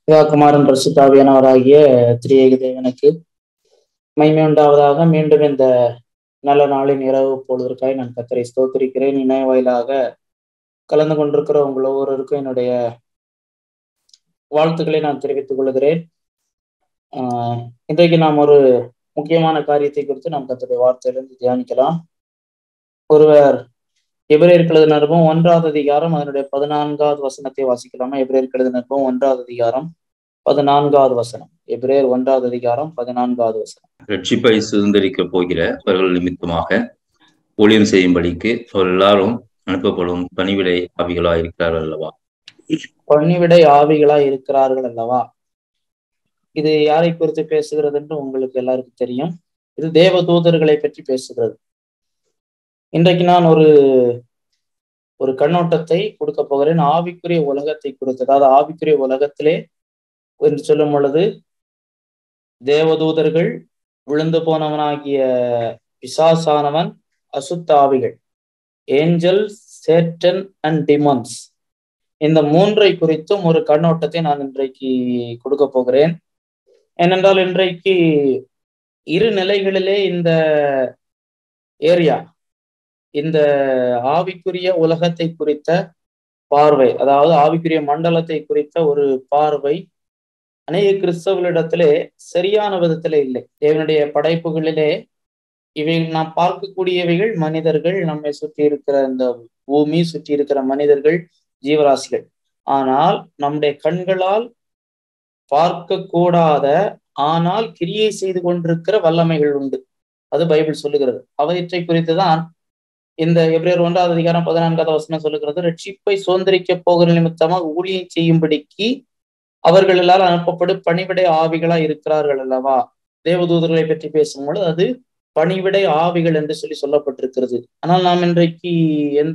பிதாகுமாரன் பரிசுத்தாவியானவராகிய திரியேக தேவனுக்கு மகிமை உண்டாவதாக மீண்டும் இந்த நல்ல நாளின் இரவு பொழுதற்காய் நான் கத்தரை ஸ்தோத்திரிக்கிறேன் இணைய வாயிலாக கலந்து கொண்டிருக்கிற உங்கள் ஒவ்வொருவருக்கும் என்னுடைய வாழ்த்துக்களை நான் தெரிவித்துக் கொள்கிறேன் ஆஹ் இன்றைக்கு நாம் ஒரு முக்கியமான காரியத்தை குறித்து நாம் கத்தருடைய வார்த்தையிலிருந்து தியானிக்கலாம் ஒருவர் எபிரேயர் கழுது நிருபம் ஒன்றாவது அதிகாரம் அதனுடைய பதினான்காவது வசனத்தை வாசிக்கலாமா எபிரேயர் கழுது நிருபம் ஒன்றாவது அதிகாரம் பதினான்காவது வசனம் எபிரேயர் ஒன்றாவது அதிகாரம் பதினான்காவது வசனம் ரட்சிப்பை சுதந்திரிக்க போகிற அவர்கள் நிமித்தமாக ஊழியம் செய்யும்படிக்கு அவர் எல்லாரும் அனுப்பப்படும் பணிவிடை ஆவிகளா இருக்கிறார்கள் அல்லவா பணிவிடை ஆவிகளா இருக்கிறார்கள் அல்லவா இது யாரை குறித்து பேசுகிறது என்று உங்களுக்கு எல்லாருக்கும் தெரியும் இது தேவ தூதர்களை பற்றி பேசுகிறது இன்றைக்கு நான் ஒரு ஒரு கண்ணோட்டத்தை கொடுக்க போகிறேன் ஆவிக்குரிய உலகத்தை குறித்து அதாவது ஆவிக்குரிய உலகத்திலே என்று சொல்லும் பொழுது தேவதூதர்கள் விழுந்து போனவனாகிய பிசாசானவன் அசுத்தாவிகள் ஏஞ்சல் சேட்டன் அண்ட் டிமன்ஸ் இந்த மூன்றை குறித்தும் ஒரு கண்ணோட்டத்தை நான் இன்றைக்கு கொடுக்க போகிறேன் ஏனென்றால் இன்றைக்கு இரு நிலைகளிலே இந்த ஏரியா இந்த ஆவிக்குரிய உலகத்தை குறித்த பார்வை அதாவது ஆவிக்குரிய மண்டலத்தை குறித்த ஒரு பார்வை அநேக கிறிஸ்தவர்களிடத்திலே சரியான விதத்திலே இல்லை தேவனுடைய படைப்புகளிலே இவை நாம் பார்க்கக்கூடியவைகள் மனிதர்கள் நம்மை சுற்றி இருக்கிற இந்த பூமி சுற்றி இருக்கிற மனிதர்கள் ஜீவராசிகள் ஆனால் நம்முடைய கண்களால் பார்க்க கூடாத ஆனால் கிரியை செய்து கொண்டிருக்கிற வல்லமைகள் உண்டு அது பைபிள் சொல்லுகிறது அவற்றை குறித்துதான் இந்த எப்ரேர் ஒன்றாவது அதிகாரம் பதினான்காவது வசனம் சொல்லுகிறது ரட்சிப்பை சுதந்திரிக்க போகிற நிமித்தமாக ஊழியம் செய்யும்படிக்கு அவர்களால் அனுப்பப்படும் பணிவிடை ஆவிகளா இருக்கிறார்கள் அல்லவா தேவதூதர்களை பற்றி பேசும்பொழுது அது பணிவிடை ஆவிகள் என்று சொல்லி சொல்லப்பட்டிருக்கிறது ஆனால் நாம் இன்றைக்கு எந்த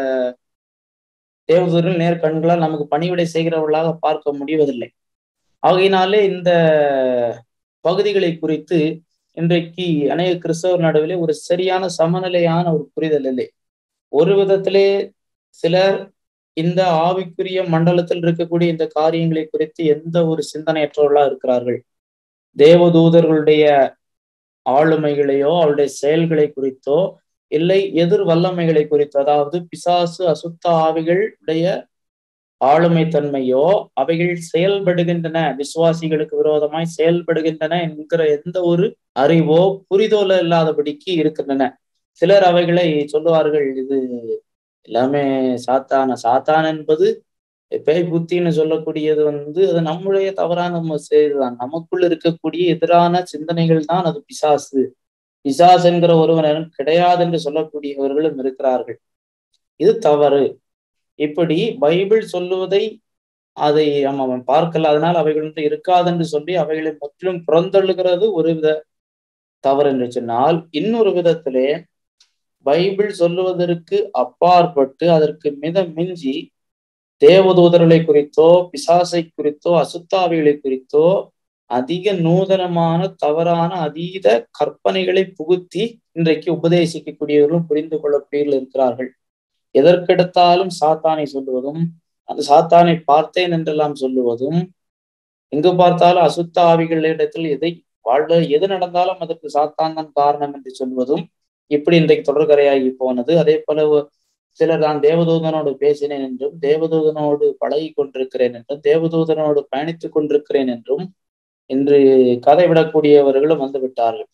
தேவதூதர்கள் நேர் கண்களால் நமக்கு பணிவிடை செய்கிறவர்களாக பார்க்க முடிவதில்லை ஆகையினாலே இந்த பகுதிகளை குறித்து இன்றைக்கு அநேக கிறிஸ்தவர் நடுவிலே ஒரு சரியான சமநிலையான ஒரு புரிதல் இல்லை ஒரு விதத்திலே சிலர் இந்த ஆவிக்குரிய மண்டலத்தில் இருக்கக்கூடிய இந்த காரியங்களை குறித்து எந்த ஒரு சிந்தனையற்றவர்களா இருக்கிறார்கள் தேவதூதர்களுடைய ஆளுமைகளையோ அவருடைய செயல்களை குறித்தோ இல்லை எதிர் வல்லமைகளை குறித்தோ அதாவது பிசாசு அசுத்த ஆவிகளுடைய ஆளுமை தன்மையோ அவைகள் செயல்படுகின்றன விசுவாசிகளுக்கு விரோதமாய் செயல்படுகின்றன என்கிற எந்த ஒரு அறிவோ புரிதோல இல்லாதபடிக்கு இருக்கின்றன சிலர் அவைகளை சொல்லுவார்கள் இது எல்லாமே சாத்தான சாத்தான் என்பது பேய் புத்தின்னு சொல்லக்கூடியது வந்து அது நம்முடைய தவறான நம்ம செய்துதான் நமக்குள் இருக்கக்கூடிய எதிரான சிந்தனைகள் தான் அது பிசாசு பிசாஸ் என்கிற ஒருவன் கிடையாது என்று சொல்லக்கூடியவர்களும் இருக்கிறார்கள் இது தவறு இப்படி பைபிள் சொல்லுவதை அதை நம்ம பார்க்கல அதனால் அவைகள் வந்து இருக்காது என்று சொல்லி அவைகளை முற்றிலும் புறந்தள்ளுகிறது ஒரு வித தவறு என்று சொன்னால் இன்னொரு விதத்திலே பைபிள் சொல்லுவதற்கு அப்பாற்பட்டு அதற்கு மித மிஞ்சி தேவதூதர்களை குறித்தோ பிசாசை குறித்தோ அசுத்தாவிகளை குறித்தோ அதிக நூதனமான தவறான அதீத கற்பனைகளை புகுத்தி இன்றைக்கு உபதேசிக்கக்கூடியவர்களும் புரிந்து கொள்ளக்கூடியவர்கள் இருக்கிறார்கள் எதற்கெடுத்தாலும் சாத்தானை சொல்லுவதும் அந்த சாத்தானை பார்த்தேன் என்றெல்லாம் சொல்லுவதும் எங்கு பார்த்தாலும் அசுத்த ஆவிகளிடத்தில் எதை வாழ்வு எது நடந்தாலும் அதற்கு சாத்தான் தான் காரணம் என்று சொல்வதும் இப்படி இன்றைக்கு தொடர்கரையாகி போனது அதே போல சிலர் நான் தேவதூதனோடு பேசினேன் என்றும் தேவதூதனோடு பழகி கொண்டிருக்கிறேன் என்றும் தேவதூதனோடு பயணித்துக் கொண்டிருக்கிறேன் என்றும் இன்று கதை விடக்கூடியவர்களும் வந்து விட்டார்கள்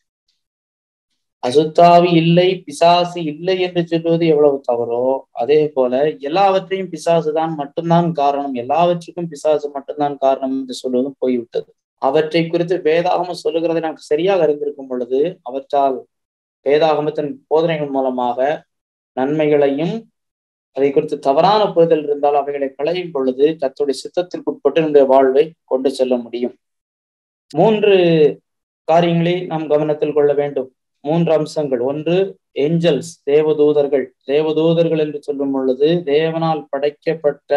அசுத்தாவி இல்லை பிசாசு இல்லை என்று சொல்வது எவ்வளவு தவறோ அதே போல எல்லாவற்றையும் பிசாசு தான் மட்டும்தான் காரணம் எல்லாவற்றுக்கும் பிசாசு மட்டும்தான் காரணம் என்று சொல்வதும் போய்விட்டது அவற்றை குறித்து வேதாகமம் சொல்லுகிறதை நமக்கு சரியாக அறிந்திருக்கும் பொழுது அவற்றால் வேதாகமத்தின் போதனைகள் மூலமாக நன்மைகளையும் அதை குறித்து தவறான புரிதல் இருந்தால் அவைகளை களையும் பொழுது தத்துடைய சித்தத்திற்கு உட்பட்டு நம்முடைய வாழ்வை கொண்டு செல்ல முடியும் மூன்று காரியங்களை நாம் கவனத்தில் கொள்ள வேண்டும் மூன்று அம்சங்கள் ஒன்று ஏஞ்சல்ஸ் தேவதூதர்கள் தேவதூதர்கள் என்று சொல்லும் பொழுது தேவனால் படைக்கப்பட்ட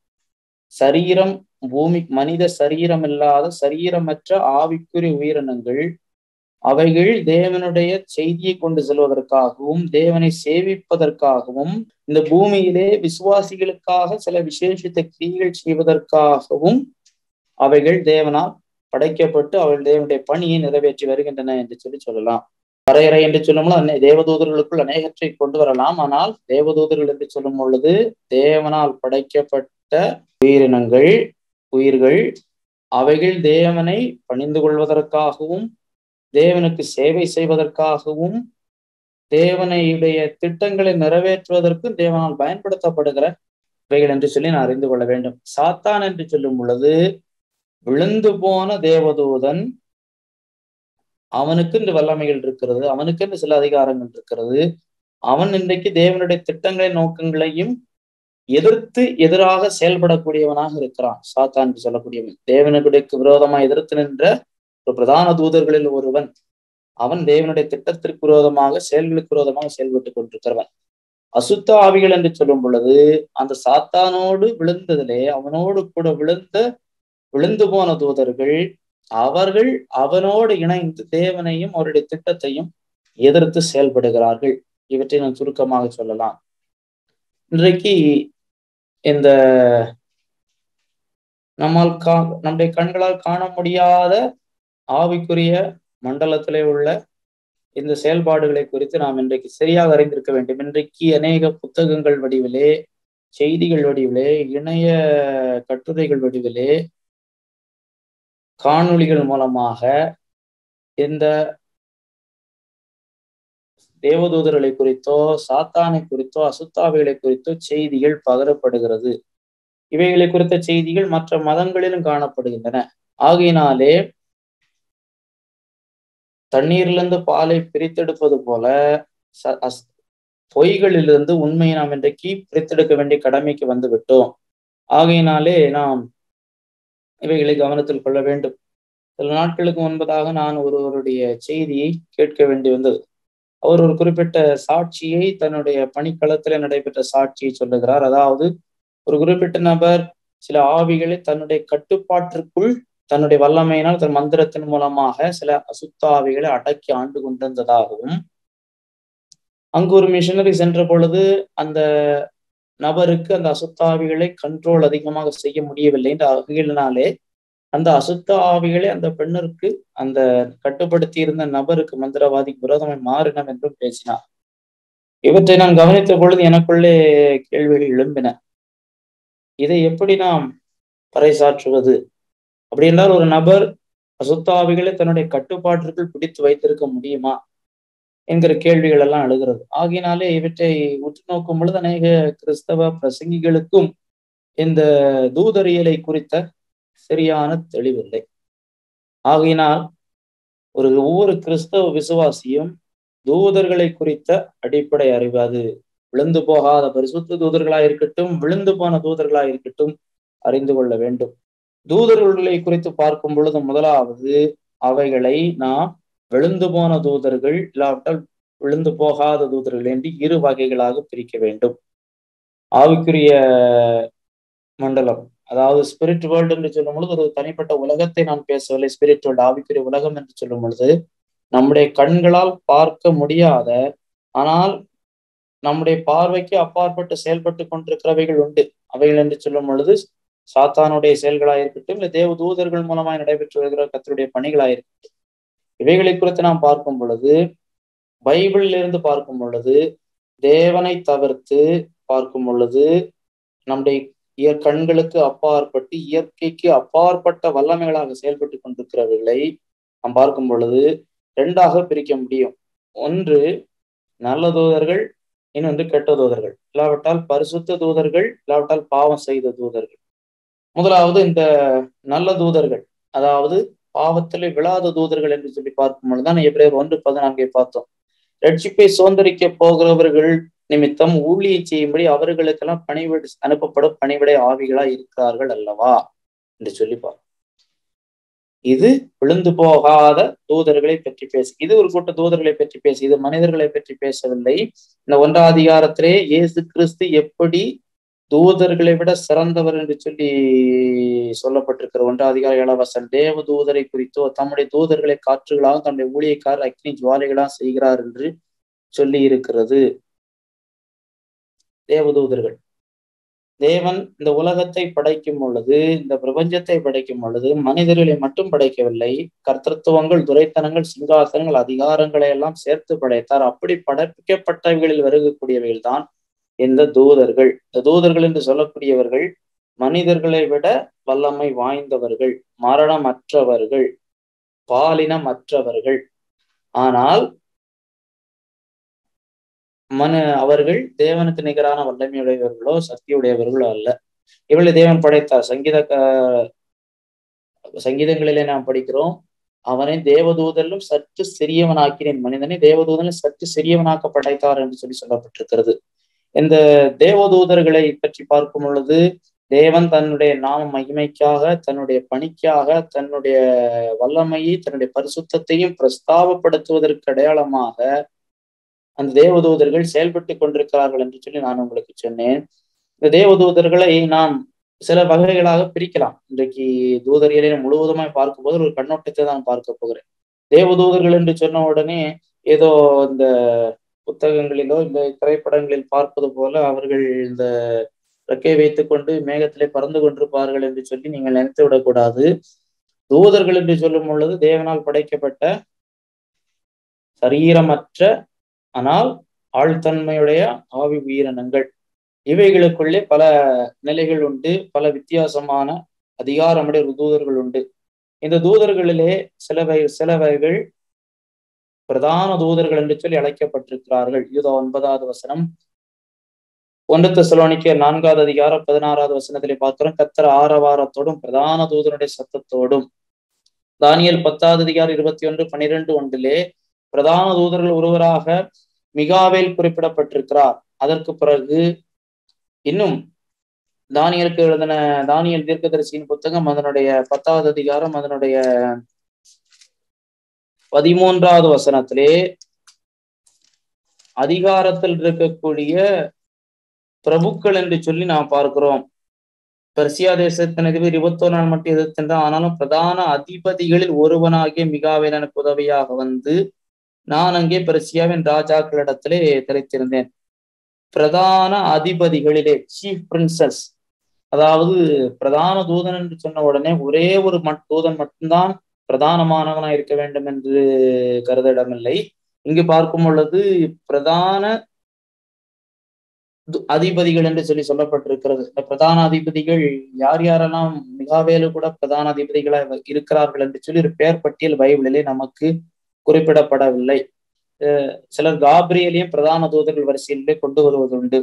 சரீரம் பூமி மனித சரீரம் இல்லாத சரீரமற்ற ஆவிக்குரிய உயிரினங்கள் அவைகள் தேவனுடைய செய்தியை கொண்டு செல்வதற்காகவும் தேவனை சேவிப்பதற்காகவும் இந்த பூமியிலே விசுவாசிகளுக்காக சில விசேஷித்த கிரிகள் செய்வதற்காகவும் அவைகள் தேவனால் படைக்கப்பட்டு அவள் தேவனுடைய பணியை நிறைவேற்றி வருகின்றன என்று சொல்லி சொல்லலாம் வரையறை என்று சொல்லும்போது தேவதூதர்களுக்குள் அநேகற்றை கொண்டு வரலாம் ஆனால் தேவதூதர்கள் என்று சொல்லும் பொழுது தேவனால் படைக்கப்பட்ட உயிரினங்கள் உயிர்கள் அவைகள் தேவனை பணிந்து கொள்வதற்காகவும் தேவனுக்கு சேவை செய்வதற்காகவும் தேவனையுடைய திட்டங்களை நிறைவேற்றுவதற்கும் தேவனால் பயன்படுத்தப்படுகிற இவைகள் என்று சொல்லி நான் அறிந்து கொள்ள வேண்டும் சாத்தான் என்று சொல்லும் பொழுது விழுந்து போன தேவதூதன் அவனுக்கு இந்த வல்லமைகள் இருக்கிறது அவனுக்கு இந்த சில அதிகாரங்கள் இருக்கிறது அவன் இன்றைக்கு தேவனுடைய திட்டங்களை நோக்கங்களையும் எதிர்த்து எதிராக செயல்படக்கூடியவனாக இருக்கிறான் சாத்தான் என்று சொல்லக்கூடியவன் தேவனுக்கு விரோதமாக எதிர்த்து நின்ற ஒரு பிரதான தூதர்களில் ஒருவன் அவன் தேவனுடைய திட்டத்திற்கு விரோதமாக செயல்களுக்கு விரோதமாக செயல்பட்டு கொண்டிருக்கிறவன் அசுத்த ஆவிகள் என்று சொல்லும் பொழுது அந்த சாத்தானோடு விழுந்ததிலே அவனோடு கூட விழுந்த விழுந்து போன தூதர்கள் அவர்கள் அவனோடு இணைந்து தேவனையும் அவருடைய திட்டத்தையும் எதிர்த்து செயல்படுகிறார்கள் இவற்றை நான் சுருக்கமாக சொல்லலாம் இன்றைக்கு இந்த நம்மால் கா நம்முடைய கண்களால் காண முடியாத ஆவிக்குரிய மண்டலத்திலே உள்ள இந்த செயல்பாடுகளை குறித்து நாம் இன்றைக்கு சரியாக அறிந்திருக்க வேண்டும் இன்றைக்கு அநேக புத்தகங்கள் வடிவிலே செய்திகள் வடிவிலே இணைய கட்டுரைகள் வடிவிலே காணொளிகள் மூலமாக இந்த தேவதூதர்களை குறித்தோ சாத்தானை குறித்தோ அசுத்தாவிகளை குறித்தோ செய்திகள் பகரப்படுகிறது இவைகளை குறித்த செய்திகள் மற்ற மதங்களிலும் காணப்படுகின்றன ஆகையினாலே தண்ணீரிலிருந்து பாலை பிரித்தெடுப்பது போல பொய்களிலிருந்து உண்மையை நாம் இன்றைக்கு பிரித்தெடுக்க வேண்டிய கடமைக்கு வந்து விட்டோம் ஆகையினாலே நாம் இவைகளை கவனத்தில் கொள்ள வேண்டும் சில நாட்களுக்கு முன்பதாக நான் ஒருவருடைய செய்தியை கேட்க வேண்டி வந்தது அவர் ஒரு குறிப்பிட்ட சாட்சியை தன்னுடைய பணிக்களத்துல நடைபெற்ற சாட்சியை சொல்லுகிறார் அதாவது ஒரு குறிப்பிட்ட நபர் சில ஆவிகளை தன்னுடைய கட்டுப்பாட்டிற்குள் தன்னுடைய வல்லமையினால் தன் மந்திரத்தின் மூலமாக சில அசுத்தாவிகளை அடக்கி ஆண்டு கொண்டிருந்ததாகவும் அங்கு ஒரு மிஷனரி சென்ற பொழுது அந்த நபருக்கு அந்த அசுத்தாவிகளை கண்ட்ரோல் அதிகமாக செய்ய முடியவில்லை என்ற அகிலினாலே அந்த அசுத்த ஆவிகளை அந்த பெண்ணிற்கு அந்த கட்டுப்படுத்தி இருந்த நபருக்கு மந்திரவாதிக்கு விரோதமாய் மாறினம் என்றும் பேசினார் இவற்றை நான் கவனித்த பொழுது எனக்குள்ளே கேள்விகள் எழும்பின இதை எப்படி நாம் பறைசாற்றுவது அப்படி என்றால் ஒரு நபர் அசுத்தாவிகளை தன்னுடைய கட்டுப்பாட்டிற்குள் பிடித்து வைத்திருக்க முடியுமா என்கிற கேள்விகள் எல்லாம் எழுகிறது ஆகினாலே இவற்றை உற்று நோக்கும் பொழுது அநேக கிறிஸ்தவ பிரசங்கிகளுக்கும் இந்த தூதரியலை குறித்த சரியான தெளிவில்லை ஆகையினால் ஒரு ஒவ்வொரு கிறிஸ்தவ விசுவாசியும் தூதர்களை குறித்த அடிப்படை அறிவு அது விழுந்து போகாத பரிசுத்த தூதர்களாக இருக்கட்டும் விழுந்து போன தூதர்களாக இருக்கட்டும் அறிந்து கொள்ள வேண்டும் தூதர்களை குறித்து பார்க்கும் பொழுது முதலாவது அவைகளை நாம் விழுந்து போன தூதர்கள் இல்லாவிட்டால் விழுந்து போகாத தூதர்கள் என்று இரு வகைகளாக பிரிக்க வேண்டும் ஆவிக்குரிய மண்டலம் அதாவது ஸ்பிரிட் வேர்ல்டு என்று சொல்லும் பொழுது ஒரு தனிப்பட்ட உலகத்தை நான் பேசவில்லை ஸ்பிரிட் வேர்ல்டு ஆவிக்குரிய உலகம் என்று சொல்லும் பொழுது நம்முடைய கண்களால் பார்க்க முடியாத ஆனால் நம்முடைய பார்வைக்கு அப்பாற்பட்டு செயல்பட்டு கொண்டிருக்கிறவைகள் உண்டு அவைகள் என்று சொல்லும் பொழுது சாத்தானுடைய செயல்களாக இருக்கட்டும் இல்லை தேவ தூதர்கள் மூலமாய் நடைபெற்று வருகிற கத்தருடைய பணிகளாக இருக்கட்டும் இவைகளை குறித்து நாம் பார்க்கும் பொழுது பைபிளில் இருந்து பார்க்கும் பொழுது தேவனை தவிர்த்து பார்க்கும் பொழுது நம்முடைய கண்களுக்கு அப்பாற்பட்டு இயற்கைக்கு அப்பாற்பட்ட வல்லமைகளாக செயல்பட்டு கொண்டிருக்கிறவர்களை நாம் பார்க்கும் பொழுது ரெண்டாக பிரிக்க முடியும் ஒன்று நல்ல தூதர்கள் இன்னொன்று கெட்ட தூதர்கள் இல்லாவிட்டால் பரிசுத்த தூதர்கள் இல்லாவிட்டால் பாவம் செய்த தூதர்கள் முதலாவது இந்த நல்ல தூதர்கள் அதாவது பாவத்திலே விழாத தூதர்கள் என்று சொல்லி பார்க்கும் பொழுதுதான் எப்ரேர் ஒன்று பதினான்கை பார்த்தோம் ரட்சிப்பை சுதந்திரிக்க போகிறவர்கள் நிமித்தம் ஊழியை செய்யும்படி அவர்களுக்கெல்லாம் பணிவிட அனுப்பப்படும் பணிவிடை ஆவிகளா இருக்கிறார்கள் அல்லவா என்று சொல்லி பார்ப்போம் இது விழுந்து போகாத தூதர்களை பற்றி பேசு இது ஒரு கூட்ட தூதர்களை பற்றி பேசு இது மனிதர்களை பற்றி பேசவில்லை இந்த ஒன்றாம் அதிகாரத்திலே இயேசு கிறிஸ்து எப்படி தூதர்களை விட சிறந்தவர் என்று சொல்லி சொல்லப்பட்டிருக்கிற ஒன்றாம் அதிகார இளவசன் தேவ தூதரை குறித்தோ தம்முடைய தூதர்களை காற்றுகளாக தம்முடைய ஊழியக்காரர் அக்னி ஜுவாலைகளாக செய்கிறார் என்று சொல்லி இருக்கிறது தேவதூதர்கள் தேவன் இந்த உலகத்தை படைக்கும் பொழுது இந்த பிரபஞ்சத்தை படைக்கும் பொழுது மனிதர்களை மட்டும் படைக்கவில்லை கர்த்தத்துவங்கள் துரைத்தனங்கள் சிங்காசனங்கள் அதிகாரங்களை எல்லாம் சேர்த்து படைத்தார் அப்படி படைக்கப்பட்டவைகளில் வருகக்கூடியவைகள் தான் இந்த தூதர்கள் இந்த தூதர்கள் என்று சொல்லக்கூடியவர்கள் மனிதர்களை விட வல்லமை வாய்ந்தவர்கள் மரணமற்றவர்கள் பாலினமற்றவர்கள் ஆனால் மனு அவர்கள் தேவனுக்கு நிகரான வல்லமையுடையவர்களோ சக்தியுடையவர்களோ அல்ல இவளை தேவன் படைத்தார் சங்கீத சங்கீதங்களிலே நாம் படிக்கிறோம் அவனை தேவதூதலும் சற்று சிறியவனாக்கினேன் மனிதனை தேவதூதலும் சற்று சிறியவனாக்க படைத்தார் என்று சொல்லி சொல்லப்பட்டிருக்கிறது இந்த தேவதூதர்களை பற்றி பார்க்கும் பொழுது தேவன் தன்னுடைய நாம மகிமைக்காக தன்னுடைய பணிக்காக தன்னுடைய வல்லமையை தன்னுடைய பரிசுத்தையும் பிரஸ்தாபப்படுத்துவதற்கு அடையாளமாக அந்த தேவதூதர்கள் செயல்பட்டு கொண்டிருக்கிறார்கள் என்று சொல்லி நான் உங்களுக்கு சொன்னேன் இந்த தேவதூதர்களை நாம் சில வகைகளாக பிரிக்கலாம் இன்றைக்கு தூதரியலை முழுவதுமாய் பார்க்கும்போது ஒரு கண்ணோட்டத்தை தான் பார்க்க போகிறேன் தேவதூதர்கள் என்று சொன்ன உடனே ஏதோ இந்த புத்தகங்களிலோ இந்த திரைப்படங்களில் பார்ப்பது போல அவர்கள் இந்த ரெக்கை வைத்துக் கொண்டு மேகத்திலே பறந்து கொண்டிருப்பார்கள் என்று சொல்லி நீங்கள் நினைத்து விடக்கூடாது தூதர்கள் என்று சொல்லும் பொழுது தேவனால் படைக்கப்பட்ட சரீரமற்ற ஆனால் ஆழ்தன்மையுடைய ஆவி உயிரினங்கள் இவைகளுக்குள்ளே பல நிலைகள் உண்டு பல வித்தியாசமான அதிகாரமுடைய தூதர்கள் உண்டு இந்த தூதர்களிலே சிலவை சிலவைகள் பிரதான தூதர்கள் என்று சொல்லி அழைக்கப்பட்டிருக்கிறார்கள் யூதா ஒன்பதாவது வசனம் ஒன்று தெசலோனிக்க நான்காவது அதிகாரம் பதினாறாவது வசனத்திலே பார்க்கிறோம் கத்திர ஆரவாரத்தோடும் பிரதான தூதனுடைய சத்தத்தோடும் தானியல் பத்தாவது அதிகாரம் இருபத்தி ஒன்று பன்னிரெண்டு ஒன்றிலே பிரதான தூதர்கள் ஒருவராக மிகாவேல் குறிப்பிடப்பட்டிருக்கிறார் அதற்கு பிறகு இன்னும் தானியலுக்கு எழுதின தானியல் தீர்க்கதரிசியின் புத்தகம் அதனுடைய பத்தாவது அதிகாரம் அதனுடைய பதிமூன்றாவது வசனத்திலே அதிகாரத்தில் இருக்கக்கூடிய பிரபுக்கள் என்று சொல்லி நாம் பார்க்கிறோம் பெர்சியா தேசத்தின் அதிபர் இருபத்தோரு மட்டும் எதிர்த்திருந்தான் ஆனாலும் பிரதான அதிபதிகளில் ஒருவனாகிய மிகாவேல் எனக்கு உதவியாக வந்து நான் அங்கே பெர்சியாவின் ராஜாக்களிடத்திலே திரைத்திருந்தேன் பிரதான அதிபதிகளிலே சீஃப் பிரின்சஸ் அதாவது பிரதான தூதன் என்று சொன்ன உடனே ஒரே ஒரு மட் தூதன் மட்டும்தான் பிரதானமானவனா இருக்க வேண்டும் என்று கருத இடமில்லை இங்கு பார்க்கும் பொழுது பிரதான அதிபதிகள் என்று சொல்லி சொல்லப்பட்டிருக்கிறது இந்த பிரதான அதிபதிகள் யார் யாரெல்லாம் மிகாவேலு கூட பிரதான அதிபதிகளாக இருக்கிறார்கள் என்று சொல்லி ஒரு பெயர் பட்டியல் பைபிளிலே நமக்கு குறிப்பிடப்படவில்லை சிலர் காபிரியலையும் பிரதான தூதர்கள் வரிசையிலே கொண்டு வருவதுண்டு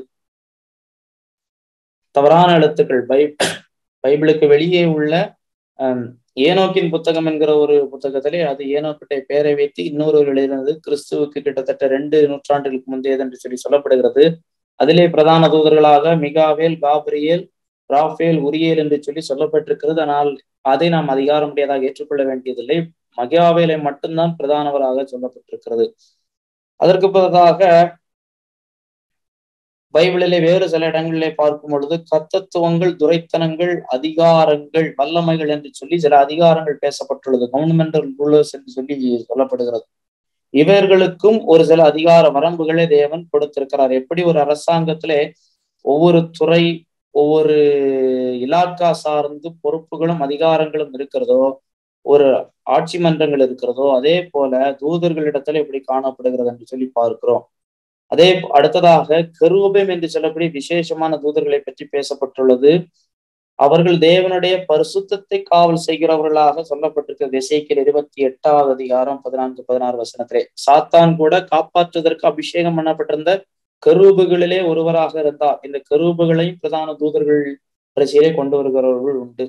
தவறான எழுத்துக்கள் பை பைபிளுக்கு வெளியே உள்ள ஏனோக்கின் புத்தகம் என்கிற ஒரு புத்தகத்திலே அது ஏனோக்கிட்ட பெயரை வைத்து இன்னொரு எழுதினது கிறிஸ்துவுக்கு கிட்டத்தட்ட ரெண்டு நூற்றாண்டுகளுக்கு முந்தையது என்று சொல்லி சொல்லப்படுகிறது அதிலே பிரதான தூதர்களாக மிகாவேல் காபிரியல் ராஃபேல் உரியல் என்று சொல்லி சொல்லப்பட்டிருக்கிறது ஆனால் அதை நாம் அதிகாரம் உடையதாக ஏற்றுக்கொள்ள வேண்டியதில்லை மகியாவேலை மட்டும்தான் பிரதானவராக சொல்லப்பட்டிருக்கிறது அதற்கு பிறகாக பைபிளிலே வேறு சில இடங்களிலே பார்க்கும் பொழுது கத்தத்துவங்கள் துரைத்தனங்கள் அதிகாரங்கள் வல்லமைகள் என்று சொல்லி சில அதிகாரங்கள் பேசப்பட்டுள்ளது கவர்மெண்டல் ரூலர்ஸ் என்று சொல்லி சொல்லப்படுகிறது இவர்களுக்கும் ஒரு சில அதிகார வரம்புகளை தேவன் கொடுத்திருக்கிறார் எப்படி ஒரு அரசாங்கத்திலே ஒவ்வொரு துறை ஒவ்வொரு இலாக்கா சார்ந்து பொறுப்புகளும் அதிகாரங்களும் இருக்கிறதோ ஒரு ஆட்சி மன்றங்கள் இருக்கிறதோ அதே போல தூதர்களிடத்துல எப்படி காணப்படுகிறது என்று சொல்லி பார்க்கிறோம் அதே அடுத்ததாக கரூபம் என்று சொல்லக்கூடிய விசேஷமான தூதர்களை பற்றி பேசப்பட்டுள்ளது அவர்கள் தேவனுடைய பரிசுத்தத்தை காவல் செய்கிறவர்களாக சொல்லப்பட்டிருக்கிறது இசைக்கில் இருபத்தி எட்டாவது அதிகாரம் பதினான்கு பதினாறு வசனத்திலே சாத்தான் கூட காப்பாற்றுவதற்கு அபிஷேகம் பண்ணப்பட்டிருந்த கரூபுகளிலே ஒருவராக இருந்தார் இந்த கரூபுகளையும் பிரதான தூதர்கள் வரிசையிலே கொண்டு வருகிறவர்கள் உண்டு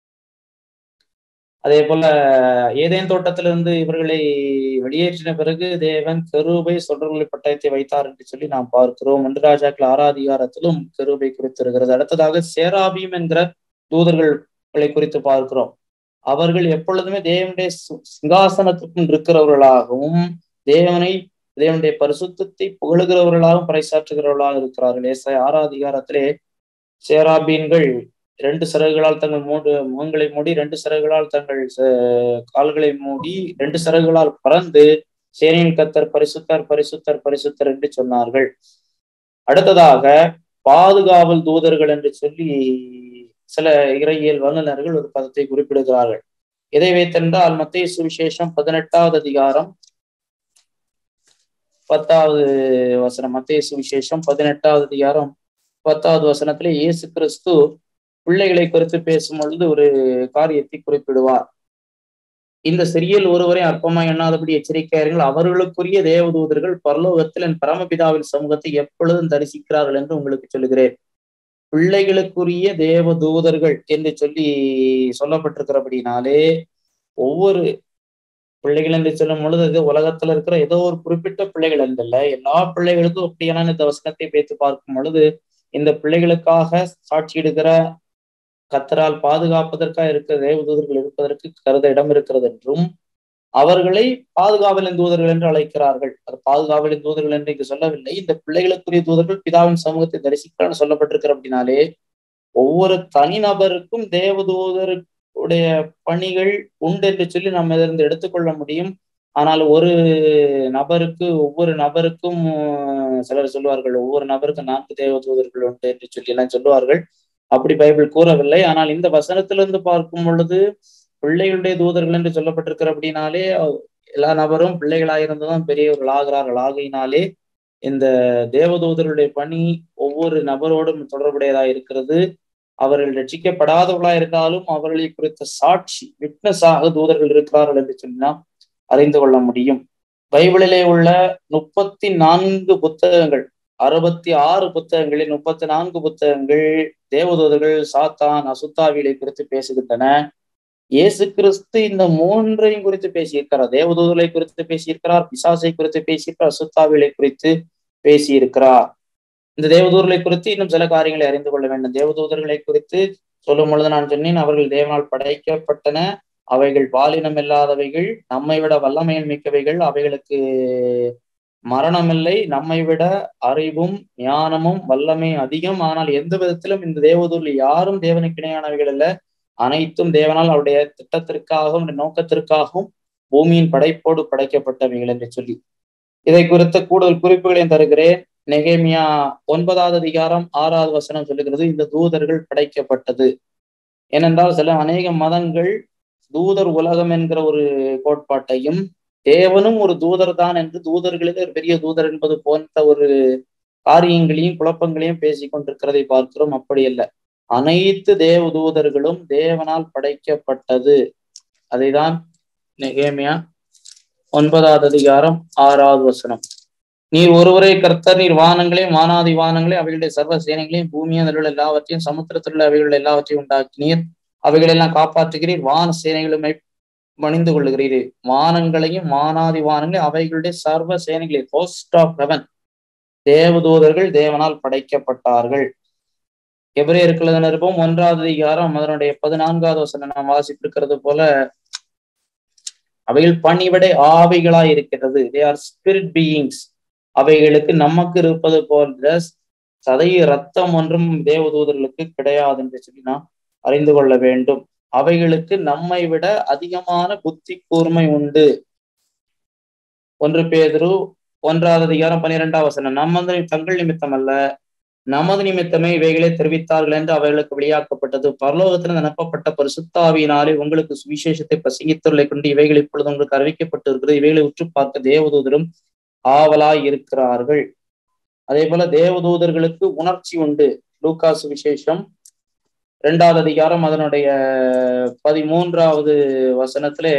அதே போல ஏதேன் தோட்டத்திலிருந்து இவர்களை வெளியேற்றின பிறகு தேவன் கருவை சொல்றவர்களை பட்டயத்தை வைத்தார் என்று சொல்லி நாம் பார்க்கிறோம் ஒன்று ராஜாக்கள் ஆறாதிகாரத்திலும் கருவை குறித்திருக்கிறது அடுத்ததாக சேராபியும் என்கிற தூதர்களை குறித்து பார்க்கிறோம் அவர்கள் எப்பொழுதுமே தேவனுடைய சிங்காசனத்துக்கும் இருக்கிறவர்களாகவும் தேவனை தேவனுடைய பரிசுத்தத்தை புகழுகிறவர்களாகவும் பறைசாற்றுகிறவர்களாக இருக்கிறார்கள் ஏசாய ஆறாதிகாரத்திலே சேராபீன்கள் இரண்டு சிறகுகளால் தங்கள் மூன்று முகங்களை மூடி ரெண்டு சிறகுகளால் தங்கள் கால்களை மூடி ரெண்டு சிறகுகளால் பறந்து சேனையில் கத்தர் பரிசுத்தர் பரிசுத்தர் பரிசுத்தர் என்று சொன்னார்கள் அடுத்ததாக பாதுகாவல் தூதர்கள் என்று சொல்லி சில இறையியல் வல்லுநர்கள் ஒரு பதத்தை குறிப்பிடுகிறார்கள் எதை வைத்தென்றால் மத்திய சுவிசேஷம் பதினெட்டாவது அதிகாரம் பத்தாவது வசனம் மத்திய சுவிசேஷம் பதினெட்டாவது அதிகாரம் பத்தாவது வசனத்துல இயேசு கிறிஸ்து பிள்ளைகளை குறித்து பேசும் பொழுது ஒரு காரியத்தை குறிப்பிடுவார் இந்த சிறியல் ஒருவரை அற்பமாய் எண்ணாதபடி எச்சரிக்கையார்கள் அவர்களுக்குரிய தேவதூதர்கள் பரலோகத்தில் என் பரமபிதாவின் சமூகத்தை எப்பொழுதும் தரிசிக்கிறார்கள் என்று உங்களுக்கு சொல்லுகிறேன் பிள்ளைகளுக்குரிய தேவ தூதர்கள் என்று சொல்லி சொல்லப்பட்டிருக்கிறபடினாலே ஒவ்வொரு பிள்ளைகள் என்று சொல்லும் பொழுது அது உலகத்துல இருக்கிற ஏதோ ஒரு குறிப்பிட்ட பிள்ளைகள் என்றல்ல எல்லா பிள்ளைகளுக்கும் அப்படியான இந்த வசனத்தை பேத்து பார்க்கும் பொழுது இந்த பிள்ளைகளுக்காக சாட்சியிடுகிற கத்தரால் பாதுகாப்பதற்காக இருக்கிற தேவதூதர்கள் இருப்பதற்கு கருத இடம் இருக்கிறது என்றும் அவர்களை பாதுகாவலின் தூதர்கள் என்று அழைக்கிறார்கள் அது பாதுகாவலின் தூதர்கள் என்று இங்கு சொல்லவில்லை இந்த பிள்ளைகளுக்குரிய தூதர்கள் பிதாவின் சமூகத்தை தரிசிக்கிறான்னு சொல்லப்பட்டிருக்கிற அப்படின்னாலே ஒவ்வொரு தனிநபருக்கும் தேவதூதருடைய பணிகள் உண்டு என்று சொல்லி நம்ம இதிலிருந்து எடுத்துக்கொள்ள முடியும் ஆனால் ஒரு நபருக்கு ஒவ்வொரு நபருக்கும் சிலர் சொல்லுவார்கள் ஒவ்வொரு நபருக்கும் நான்கு தேவதூதர்கள் உண்டு என்று சொல்லி எல்லாம் சொல்லுவார்கள் அப்படி பைபிள் கூறவில்லை ஆனால் இந்த வசனத்திலிருந்து பார்க்கும் பொழுது பிள்ளைகளுடைய தூதர்கள் என்று சொல்லப்பட்டிருக்கிற அப்படின்னாலே எல்லா நபரும் பிள்ளைகளாயிருந்துதான் பெரியவர்கள் ஆகிறார்கள் ஆகையினாலே இந்த தேவதூதர்களுடைய பணி ஒவ்வொரு நபரோடும் தொடர்புடையதா இருக்கிறது அவர்கள் ரட்சிக்கப்படாதவர்களா இருந்தாலும் அவர்களை குறித்த சாட்சி விட்னஸாக தூதர்கள் இருக்கிறார்கள் என்று சொன்னா அறிந்து கொள்ள முடியும் பைபிளிலே உள்ள முப்பத்தி நான்கு புத்தகங்கள் அறுபத்தி ஆறு புத்தகங்களில் முப்பத்தி நான்கு புத்தகங்கள் தேவதூதர்கள் சாத்தான் அசுத்தாவிலை குறித்து பேசுகின்றன இயேசு கிறிஸ்து இந்த மூன்றையும் குறித்து பேசியிருக்கிறார் தேவதூதர்களை குறித்து பேசியிருக்கிறார் பிசாசை குறித்து பேசியிருக்கிறார் அசுத்தாவிலை குறித்து பேசியிருக்கிறார் இந்த தேவதூதர்களை குறித்து இன்னும் சில காரியங்களை அறிந்து கொள்ள வேண்டும் தேவதூதர்களை குறித்து சொல்லும் பொழுது நான் சொன்னேன் அவர்கள் தேவனால் படைக்கப்பட்டன அவைகள் பாலினம் இல்லாதவைகள் நம்மை விட வல்லமையில் மிக்கவைகள் அவைகளுக்கு மரணமில்லை நம்மை விட அறிவும் ஞானமும் வல்லமையும் அதிகம் ஆனால் எந்த விதத்திலும் இந்த தேவதூரில் யாரும் தேவனுக்கு இணையானவைகள் அல்ல அனைத்தும் தேவனால் அவருடைய திட்டத்திற்காகவும் நோக்கத்திற்காகவும் பூமியின் படைப்போடு படைக்கப்பட்டவைகள் என்று சொல்லி இதை குறித்த கூடுதல் குறிப்புகளையும் தருகிறேன் நெகேமியா ஒன்பதாவது அதிகாரம் ஆறாவது வசனம் சொல்லுகிறது இந்த தூதர்கள் படைக்கப்பட்டது ஏனென்றால் சில அநேக மதங்கள் தூதர் உலகம் என்கிற ஒரு கோட்பாட்டையும் தேவனும் ஒரு தூதர் தான் என்று தூதர்களில் ஒரு பெரிய தூதர் என்பது போன்ற ஒரு காரியங்களையும் குழப்பங்களையும் பேசிக் கொண்டிருக்கிறதை பார்க்கிறோம் அப்படி அல்ல அனைத்து தேவ தூதர்களும் தேவனால் படைக்கப்பட்டது அதைதான் நெகேமியா ஒன்பதாவது அதிகாரம் ஆறாவது வசனம் நீர் ஒருவரை கர்த்தர் நீர் வானங்களையும் வானாதி வானங்களையும் அவைகளுடைய சர்வ சேனைகளையும் பூமி அதில் எல்லாவற்றையும் சமுத்திரத்தில் உள்ள அவைகள் எல்லாவற்றையும் உண்டாக்கினீர் அவைகளெல்லாம் காப்பாற்றுகிறீர் வான சேனைகளுமை மணிந்து கொள்ளுகிறீர் வானங்களையும் வானாதி வானங்களையும் அவைகளுடைய சர்வ சேனைகளை ஹோஸ்ட் ஆஃப் ஹெவன் தேவதூதர்கள் தேவனால் படைக்கப்பட்டார்கள் எவரே நிருபம் ஒன்றாவது அதிகாரம் அதனுடைய பதினான்காவது வசனம் நாம் வாசிப்பிருக்கிறது போல அவைகள் பணிவிடை ஆவிகளாய் இருக்கிறது தே ஆர் ஸ்பிரிட் பீயிங்ஸ் அவைகளுக்கு நமக்கு இருப்பது போன்ற சதை ரத்தம் ஒன்றும் தேவதூதர்களுக்கு கிடையாது என்று சொல்லி நாம் அறிந்து கொள்ள வேண்டும் அவைகளுக்கு நம்மை விட அதிகமான புத்தி கூர்மை உண்டு ஒன்று பேதரு ஒன்றாவது அதிகாரம் பன்னிரெண்டாம் வசனம் நமது தங்கள் நிமித்தம் அல்ல நமது நிமித்தமே இவைகளை தெரிவித்தார்கள் என்று அவைகளுக்கு வெளியாக்கப்பட்டது பரலோகத்தில் அனுப்பப்பட்ட பரிசுத்தாவியினாலே உங்களுக்கு சுவிசேஷத்தை பிரசங்கித்துள்ளை கொண்டு இவைகள் இப்பொழுது உங்களுக்கு அறிவிக்கப்பட்டு இருக்கிறது இவைகளை உற்று பார்க்க தேவதூதரும் ஆவலாய் இருக்கிறார்கள் அதே போல தேவதூதர்களுக்கு உணர்ச்சி உண்டு லூகாசு விசேஷம் இரண்டாவது அதிகாரம் அதனுடைய பதிமூன்றாவது வசனத்திலே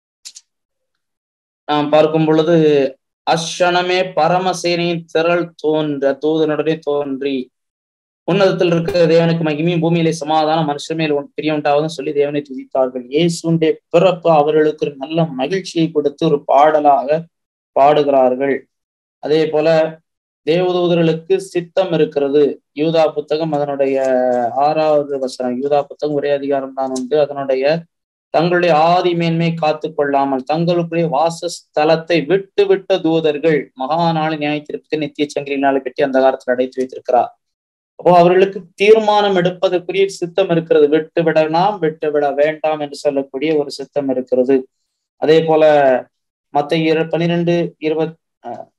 நாம் பார்க்கும் பொழுது அஷணமே பரமசேனையின் திரள் தோன்ற தூதனுடனே தோன்றி உன்னதத்தில் இருக்கிற தேவனுக்கு மகிமையும் பூமியிலே சமாதானம் மனுஷன் மேல் பிரிய உண்டாவதும் சொல்லி தேவனை துதித்தார்கள் இயேசுடைய பிறப்பு அவர்களுக்கு ஒரு நல்ல மகிழ்ச்சியை கொடுத்து ஒரு பாடலாக பாடுகிறார்கள் அதே போல தேவதூதர்களுக்கு சித்தம் இருக்கிறது யூதா புத்தகம் அதனுடைய ஆறாவது வசனம் யூதா புத்தகம் ஒரே அதிகாரம் தான் உண்டு அதனுடைய தங்களுடைய ஆதி மேன்மை காத்து கொள்ளாமல் தங்களுக்குரிய வாசஸ்தலத்தை விட்டு விட்ட தூதர்கள் மகா நாள் நியாயத்திற்கு நித்திய சங்கிலினால கட்டி அந்த காலத்தில் அடைத்து வைத்திருக்கிறார் அப்போ அவர்களுக்கு தீர்மானம் எடுப்பதற்குரிய சித்தம் இருக்கிறது விட்டு விடலாம் விட்டு விட வேண்டாம் என்று சொல்லக்கூடிய ஒரு சித்தம் இருக்கிறது அதே போல மத்த இரு பன்னிரெண்டு இருபத்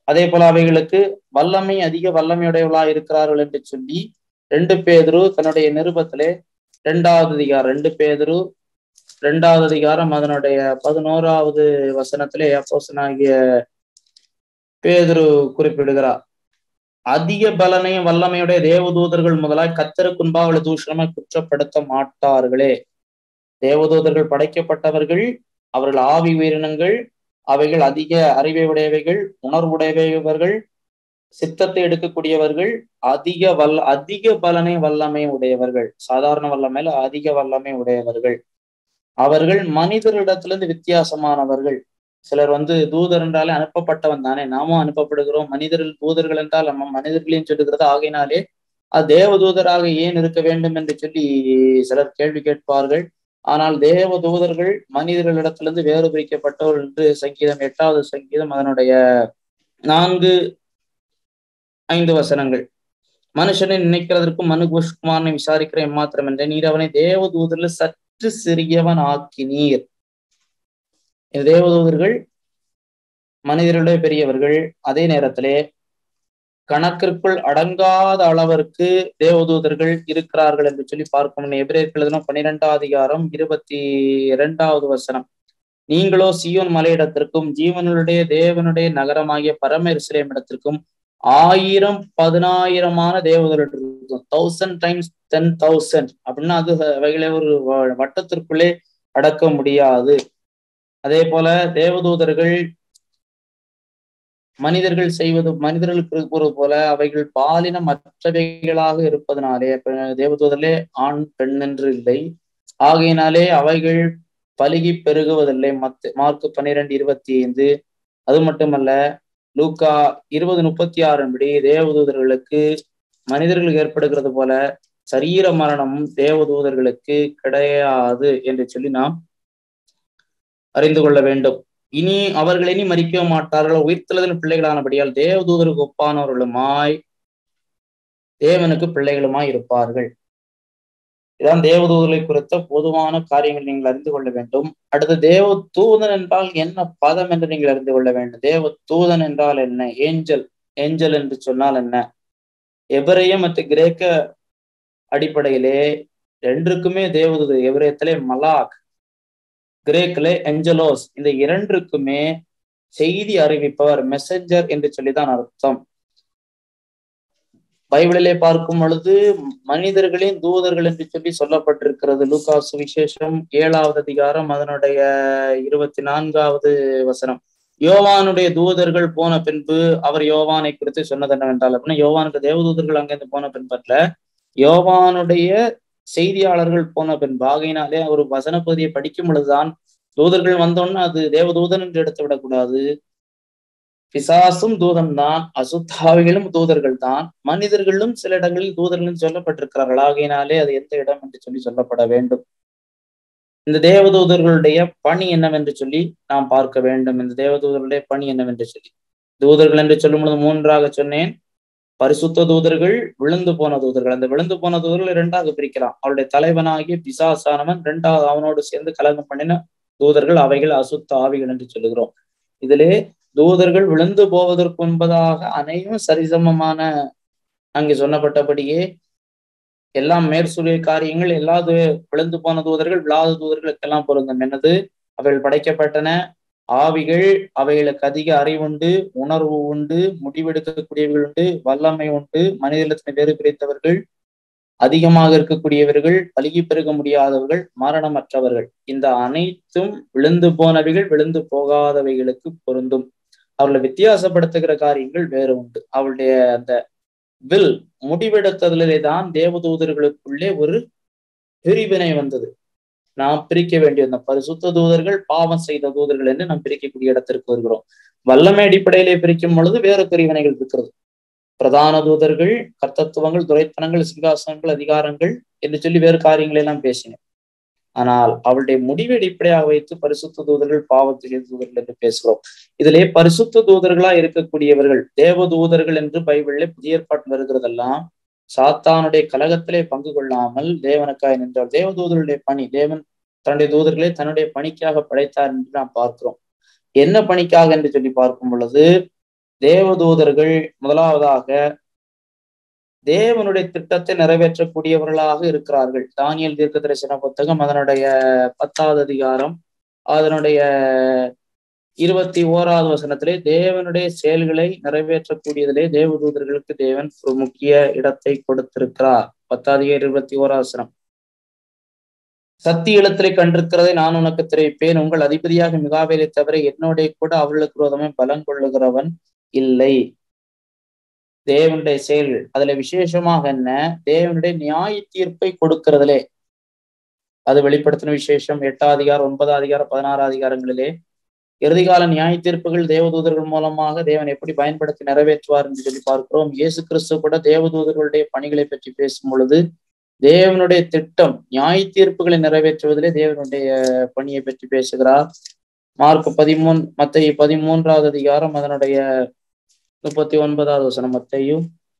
அதே போல அவைகளுக்கு வல்லமை அதிக வல்லமையுடையவளா இருக்கிறார்கள் என்று சொல்லி ரெண்டு பேதரு தன்னுடைய நிருபத்திலே இரண்டாவது அதிகாரம் ரெண்டு பேதரு இரண்டாவது அதிகாரம் அதனுடைய பதினோராவது வசனத்திலே அப்போசனாகிய பேதுரு குறிப்பிடுகிறார் அதிக பலனையும் வல்லமையுடைய தேவதூதர்கள் முதலாய் கத்தருக்குன்பாவளை தூஷணமாய் குற்றப்படுத்த மாட்டார்களே தேவதூதர்கள் படைக்கப்பட்டவர்கள் அவர்கள் ஆவி உயிரினங்கள் அவைகள் அதிக அறிவை உடையவைகள் உணர்வுடையவர்கள் சித்தத்தை எடுக்கக்கூடியவர்கள் அதிக வல்ல அதிக பலனை வல்லமை உடையவர்கள் சாதாரண வல்லமையில அதிக வல்லமை உடையவர்கள் அவர்கள் மனிதரிடத்திலிருந்து வித்தியாசமானவர்கள் சிலர் வந்து தூதர் என்றாலே அனுப்பப்பட்டவன் தானே நாமும் அனுப்பப்படுகிறோம் மனிதர்கள் தூதர்கள் என்றால் நம்ம மனிதர்களையும் சொல்லுகிறது ஆகையினாலே அது தேவ தூதராக ஏன் இருக்க வேண்டும் என்று சொல்லி சிலர் கேள்வி கேட்பார்கள் ஆனால் தேவ தூதர்கள் மனிதர்களிடத்திலிருந்து வேறு பிரிக்கப்பட்டவர் என்று சங்கீதம் எட்டாவது சங்கீதம் அதனுடைய நான்கு ஐந்து வசனங்கள் மனுஷனை நினைக்கிறதற்கும் மனு குமாரனை விசாரிக்கிற எம்மாத்திரம் என்ற நீர் அவனை தேவ தூதரில் சற்று சிறியவன் ஆக்கினீர் தேவதூதர்கள் மனிதர்களுடைய பெரியவர்கள் அதே நேரத்திலே கணக்கிற்குள் அடங்காத அளவிற்கு தேவதூதர்கள் இருக்கிறார்கள் என்று சொல்லி பார்க்கணும் எபிரேயர்கள் எழுதின பன்னிரெண்டாம் அதிகாரம் இருபத்தி இரண்டாவது வசனம் நீங்களோ சியோன் மலையிடத்திற்கும் ஜீவனுடைய தேவனுடைய நகரமாகிய பரம இஸ்ரேம் இடத்திற்கும் ஆயிரம் பதினாயிரமான தேவதூதர்கள் இருக்கும் தௌசண்ட் டைம்ஸ் டென் தௌசண்ட் அப்படின்னா அது அவைகளை ஒரு வட்டத்திற்குள்ளே அடக்க முடியாது அதே போல தேவதூதர்கள் மனிதர்கள் செய்வது மனிதர்களுக்கு இருப்பது போல அவைகள் பாலினம் மற்றவைகளாக இருப்பதனாலே தேவதூதர்களே ஆண் பெண் என்று இல்லை ஆகையினாலே அவைகள் பலுகி பெருகுவதில்லை மத் மார்க் பன்னிரெண்டு இருபத்தி ஐந்து அது மட்டுமல்ல லூக்கா இருபது முப்பத்தி ஆறு படி தேவதூதர்களுக்கு மனிதர்களுக்கு ஏற்படுகிறது போல சரீர மரணம் தேவதூதர்களுக்கு கிடையாது என்று சொல்லி நாம் அறிந்து கொள்ள வேண்டும் இனி அவர்கள் இனி மறிக்க மாட்டார்கள் உயிர்த்தெழுதல் பிள்ளைகளானபடியால் தேவதூதருக்கு ஒப்பானவர்களுமாய் தேவனுக்கு பிள்ளைகளுமாய் இருப்பார்கள் இதான் தேவதூதர்களை குறித்த பொதுவான காரியங்கள் நீங்கள் அறிந்து கொள்ள வேண்டும் அடுத்து தேவ தூதன் என்றால் என்ன பதம் என்று நீங்கள் அறிந்து கொள்ள வேண்டும் தேவ தூதன் என்றால் என்ன ஏஞ்சல் ஏஞ்சல் என்று சொன்னால் என்ன எபிரேய மற்றும் கிரேக்க அடிப்படையிலே ரெண்டுக்குமே தேவதூது எபிரேயத்திலே மலாக் கிரேக்கிலே எஞ்சலோஸ் இந்த இரண்டுக்குமே செய்தி அறிவிப்பவர் மெசஞ்சர் என்று சொல்லிதான் அர்த்தம் பைபிளிலே பார்க்கும் பொழுது மனிதர்களின் தூதர்கள் என்று சொல்லி சொல்லப்பட்டிருக்கிறது லூகா சுவிசேஷம் ஏழாவது அதிகாரம் அதனுடைய இருபத்தி நான்காவது வசனம் யோவானுடைய தூதர்கள் போன பின்பு அவர் யோவானை குறித்து சொன்னது என்னவென்றால் அப்படின்னா யோவானுக்கு தேவதூதர்கள் அங்கிருந்து போன பின்பற்ற யோவானுடைய செய்தியாளர்கள் போன பின்பு ஆகையினாலே ஒரு வசன பகுதியை படிக்கும் பொழுதுதான் தூதர்கள் வந்தோன்னு அது தேவதூதன் என்று எடுத்து விடக்கூடாது பிசாசும் தூதன் தான் அசுத்தாவிகளும் தூதர்கள் தான் மனிதர்களும் சில இடங்களில் தூதர்களும் சொல்லப்பட்டிருக்கிறார்கள் ஆகையினாலே அது எந்த இடம் என்று சொல்லி சொல்லப்பட வேண்டும் இந்த தேவதூதர்களுடைய பணி என்னவென்று சொல்லி நாம் பார்க்க வேண்டும் இந்த தேவதூதர்களுடைய பணி என்னவென்று சொல்லி தூதர்கள் என்று சொல்லும் பொழுது மூன்றாக சொன்னேன் பரிசுத்த தூதர்கள் விழுந்து போன தூதர்கள் அந்த விழுந்து போன தூதர்கள் இரண்டாக பிரிக்கலாம் அவருடைய தலைவனாகிய பிசாசானவன் இரண்டாவது அவனோடு சேர்ந்து கலகம் பண்ணின தூதர்கள் அவைகள் அசுத்த ஆவிகள் என்று சொல்லுகிறோம் இதிலே தூதர்கள் விழுந்து போவதற்கு முன்பதாக அனைவரும் சரிசமமான அங்கே சொன்னப்பட்டபடியே எல்லாம் மேற்சூழிய காரியங்கள் எல்லா விழுந்து போன தூதர்கள் விழாத தூதர்களுக்கெல்லாம் பொருந்தும் என்னது அவைகள் படைக்கப்பட்டன ஆவிகள் அவைகளுக்கு அதிக அறிவுண்டு உணர்வு உண்டு முடிவெடுக்கக்கூடியவர்கள் உண்டு வல்லமை உண்டு மனிதனத்தினை வேறு பிரித்தவர்கள் அதிகமாக இருக்கக்கூடியவர்கள் பழுகி பெருக முடியாதவர்கள் மரணமற்றவர்கள் இந்த அனைத்தும் விழுந்து போனவைகள் விழுந்து போகாதவைகளுக்கு பொருந்தும் அவர்களை வித்தியாசப்படுத்துகிற காரியங்கள் வேறு உண்டு அவளுடைய அந்த வில் முடிவெடுத்ததிலே தான் தேவதூதர்களுக்குள்ளே ஒரு பிரிவினை வந்தது நாம் பிரிக்க வேண்டிய அந்த பரிசுத்த தூதர்கள் பாவம் செய்த தூதர்கள் என்று நாம் பிரிக்கக்கூடிய இடத்திற்கு வருகிறோம் வல்லமை அடிப்படையிலே பிரிக்கும் பொழுது வேறு பிரிவினைகள் இருக்கிறது பிரதான தூதர்கள் கர்த்தத்துவங்கள் துரைத்தனங்கள் சிங்காசனங்கள் அதிகாரங்கள் என்று சொல்லி வேறு காரியங்களை எல்லாம் பேசினேன் ஆனால் அவளுடைய முடிவை அடிப்படையாக வைத்து பரிசுத்த தூதர்கள் பாவத்திலே தூதர்கள் என்று பேசுகிறோம் இதிலே பரிசுத்த தூதர்களா இருக்கக்கூடியவர்கள் தேவ தூதர்கள் என்று பைபிளிலே புதிய ஏற்பாட்டில் வருகிறதெல்லாம் சாத்தானுடைய கலகத்திலே பங்கு கொள்ளாமல் தேவனுக்காய் நின்றார் தேவ தூதர்களுடைய பணி தேவன் தன்னுடைய தூதர்களை தன்னுடைய பணிக்காக படைத்தார் என்று நாம் பார்க்கிறோம் என்ன பணிக்காக என்று சொல்லி பார்க்கும் பொழுது தேவதூதர்கள் முதலாவதாக தேவனுடைய திட்டத்தை நிறைவேற்றக்கூடியவர்களாக இருக்கிறார்கள் தானியல் தீர்க்க தரிசன புத்தகம் அதனுடைய பத்தாவது அதிகாரம் அதனுடைய இருபத்தி ஓராவது வசனத்திலே தேவனுடைய செயல்களை நிறைவேற்றக்கூடியதிலே தேவதூதர்களுக்கு தேவன் ஒரு முக்கிய இடத்தை கொடுத்திருக்கிறார் பத்தாவது இருபத்தி ஓராவது வசனம் சத்திய இடத்திலே கண்டிருக்கிறதை நான் உனக்கு தெரிவிப்பேன் உங்கள் அதிபதியாக மிகாவேலை தவிர என்னுடைய கூட அவர்களுக்கு விரோதமே பலம் கொள்ளுகிறவன் இல்லை தேவனுடைய செயல்கள் அதுல விசேஷமாக என்ன தேவனுடைய நியாய தீர்ப்பை கொடுக்கிறதுலே அது வெளிப்படுத்தின விசேஷம் எட்டாம் அதிகாரம் ஒன்பதாம் அதிகாரம் பதினாறாம் அதிகாரங்களிலே இறுதிகால நியாய தீர்ப்புகள் தேவதூதர்கள் மூலமாக தேவன் எப்படி பயன்படுத்தி நிறைவேற்றுவார் என்று சொல்லி பார்க்கிறோம் இயேசு கிறிஸ்து கூட தேவதூதர்களுடைய பணிகளை பற்றி பேசும் பொழுது தேவனுடைய திட்டம் நியாய தீர்ப்புகளை நிறைவேற்றுவதிலே தேவனுடைய பணியை பற்றி பேசுகிறார் மார்க் பதிமூன் மத்திய பதிமூன்றாவது அதிகாரம் அதனுடைய முப்பத்தி ஒன்பதாவது வசனம் மத்தையும்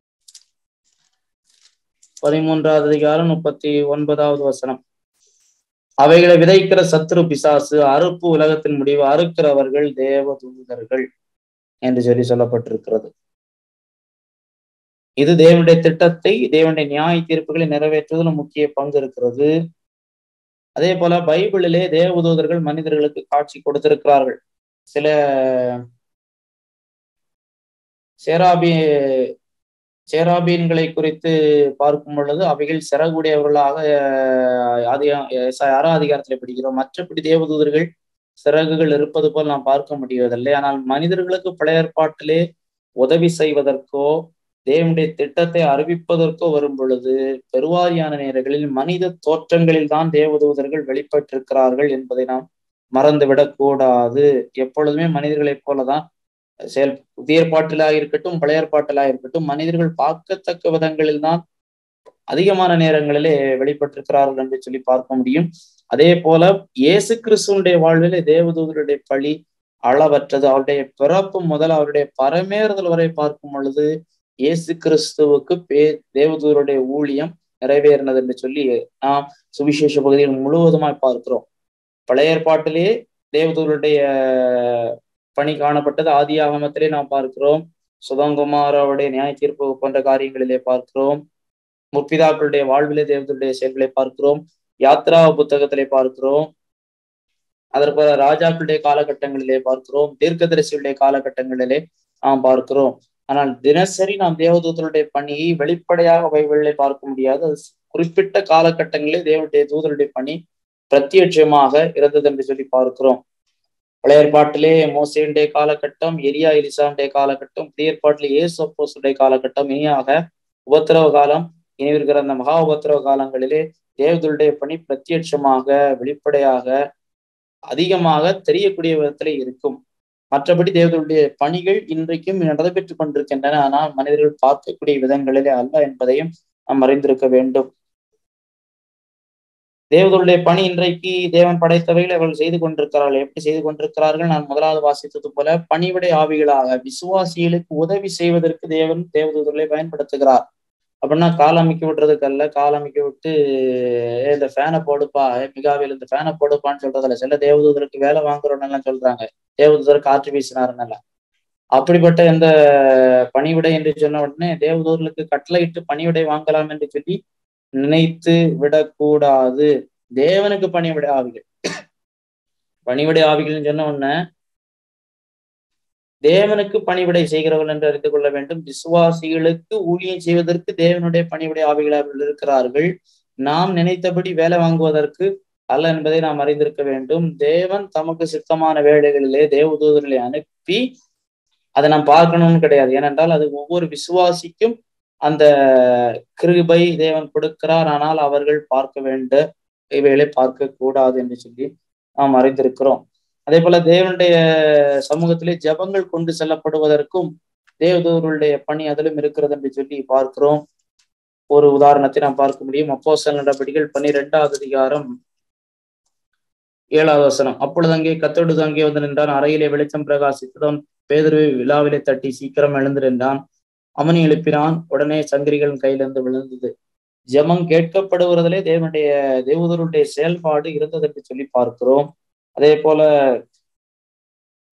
பதிமூன்றாவது அதிகாரம் முப்பத்தி ஒன்பதாவது வசனம் அவைகளை விதைக்கிற சத்ரு பிசாசு அறுப்பு உலகத்தின் முடிவு அறுக்கிறவர்கள் தேவதூதர்கள் என்று சொல்லி சொல்லப்பட்டிருக்கிறது இது தேவனுடைய திட்டத்தை தேவனுடைய நியாய தீர்ப்புகளை நிறைவேற்றுவதில் முக்கிய பங்கு இருக்கிறது அதே போல பைபிளிலே தேவதூதர்கள் மனிதர்களுக்கு காட்சி கொடுத்திருக்கிறார்கள் சில சேராபி சேராபீன்களை குறித்து பார்க்கும் பொழுது அவைகள் சிறகுடையவர்களாக ஆதி ஆறாம் அதிகாரத்தில் படிக்கிறோம் மற்றபடி தேவதூதர்கள் சிறகுகள் இருப்பது போல் நாம் பார்க்க முடிவதில்லை ஆனால் மனிதர்களுக்கு பழைய ஏற்பாட்டிலே உதவி செய்வதற்கோ தேவனுடைய திட்டத்தை அறிவிப்பதற்கோ வரும் பொழுது பெருவாரியான நேரங்களில் மனித தோற்றங்களில் தான் தேவதூதர்கள் வெளிப்பட்டிருக்கிறார்கள் என்பதை நாம் மறந்துவிடக் கூடாது எப்பொழுதுமே மனிதர்களைப் போலதான் செயல் புதிய ஏற்பாட்டிலாக இருக்கட்டும் பழைய ஏற்பாட்டிலாக இருக்கட்டும் மனிதர்கள் பார்க்கத்தக்க விதங்களில் தான் அதிகமான நேரங்களிலே வெளிப்பட்டிருக்கிறார்கள் என்று சொல்லி பார்க்க முடியும் அதே போல இயேசு கிறிஸ்துவனுடைய வாழ்விலே தேவதூதருடைய பழி அளவற்றது அவருடைய பிறப்பு முதல் அவருடைய பரமேறுதல் வரை பார்க்கும் பொழுது இயேசு கிறிஸ்துவுக்கு பே தேவதூருடைய ஊழியம் நிறைவேறினது என்று சொல்லி நாம் சுவிசேஷ பகுதியில் முழுவதுமாய் பார்க்கிறோம் பழைய ஏற்பாட்டிலே தேவதூருடைய பணி காணப்பட்டது ஆதி ஆகமத்திலே நாம் பார்க்கிறோம் சுதங்குமாரோடைய நியாய தீர்ப்பு போன்ற காரியங்களிலே பார்க்கிறோம் முற்பிதாக்களுடைய வாழ்விலே தேவதூருடைய செயல்களை பார்க்கிறோம் யாத்ரா புத்தகத்திலே பார்க்கிறோம் அதற்கு ராஜாக்களுடைய காலகட்டங்களிலே பார்க்கிறோம் தீர்க்கதரிசியுடைய காலகட்டங்களிலே நாம் பார்க்கிறோம் ஆனால் தினசரி நாம் தேவதூதருடைய பணியை வெளிப்படையாக பைபிளை பார்க்க முடியாது அது குறிப்பிட்ட காலகட்டங்களிலே தேவனுடைய தூதருடைய பணி பிரத்யட்சமாக இருந்தது என்று சொல்லி பார்க்கிறோம் பழைய ஏற்பாட்டிலே மோசையுடைய காலகட்டம் எரியா எலிசாவுடைய காலகட்டம் புதிய ஏற்பாட்டிலே இயேசு அப்போசுடைய காலகட்டம் இனியாக உபத்திரவ காலம் இனி இருக்கிற அந்த மகா உபத்திரவ காலங்களிலே தேவதூருடைய பணி பிரத்யட்சமாக வெளிப்படையாக அதிகமாக தெரியக்கூடிய விதத்திலே இருக்கும் மற்றபடி தேவதனுடைய பணிகள் இன்றைக்கும் நடைபெற்றுக் கொண்டிருக்கின்றன ஆனால் மனிதர்கள் பார்க்கக்கூடிய விதங்களிலே அல்ல என்பதையும் நாம் அறிந்திருக்க வேண்டும் தேவதனுடைய பணி இன்றைக்கு தேவன் படைத்தவைகளை அவர்கள் செய்து கொண்டிருக்கிறார்கள் எப்படி செய்து கொண்டிருக்கிறார்கள் நான் முதலாவது வாசித்தது போல பணிவிடை ஆவிகளாக விசுவாசிகளுக்கு உதவி செய்வதற்கு தேவன் தேவதூதர்களை பயன்படுத்துகிறார் அப்படின்னா கால் அமைக்க விடுறதுக்கு அல்ல கால் அமைக்க விட்டு இந்த ஃபேனை போடுப்பா மிகாவில் இந்த ஃபேனை போடுப்பான்னு சொல்றதில்ல சில தேவதூதருக்கு வேலை வாங்குறோன்னு எல்லாம் சொல்றாங்க தேவதூதர் காற்று வீசினாருன்னு அப்படிப்பட்ட இந்த பணிவிடை என்று சொன்ன உடனே தேவதூர்களுக்கு கட்டளையிட்டு பணிவிடை வாங்கலாம் என்று சொல்லி நினைத்து விடக்கூடாது தேவனுக்கு பணிவிடை ஆவிகள் பணிவிடை ஆவிகள் சொன்ன உடனே தேவனுக்கு பணிவிடை செய்கிறவர்கள் என்று அறிந்து கொள்ள வேண்டும் விசுவாசிகளுக்கு ஊழியம் செய்வதற்கு தேவனுடைய பணிவிடை ஆவிகள் அவர்கள் இருக்கிறார்கள் நாம் நினைத்தபடி வேலை வாங்குவதற்கு அல்ல என்பதை நாம் அறிந்திருக்க வேண்டும் தேவன் தமக்கு சித்தமான வேலைகளிலே தேவதூதர்களை அனுப்பி அதை நாம் பார்க்கணும்னு கிடையாது ஏனென்றால் அது ஒவ்வொரு விசுவாசிக்கும் அந்த கிருபை தேவன் கொடுக்கிறார் ஆனால் அவர்கள் பார்க்க வேண்ட இவைகளை பார்க்க கூடாது என்று சொல்லி நாம் அறிந்திருக்கிறோம் அதே போல தேவனுடைய சமூகத்திலே ஜபங்கள் கொண்டு செல்லப்படுவதற்கும் தேவதூருடைய பணி அதிலும் இருக்கிறது என்று சொல்லி பார்க்கிறோம் ஒரு உதாரணத்தை நாம் பார்க்க முடியும் அப்போ சில நடவடிக்கைகள் பன்னிரெண்டாவது அதிகாரம் ஏழாவது வசனம் அப்பொழுது அங்கே கத்தோடு அங்கே வந்து நின்றான் அறையிலே வெளிச்சம் பிரகாசித்ததும் பேதருவை விழாவிலே தட்டி சீக்கிரம் எழுந்திருந்தான் அவனை எழுப்பினான் உடனே சங்கிரிகளின் கையிலிருந்து விழுந்தது ஜெபம் கேட்கப்படுவதிலே தேவனுடைய தேவதூருடைய செயல்பாடு இருந்தது என்று சொல்லி பார்க்கிறோம் அதே போல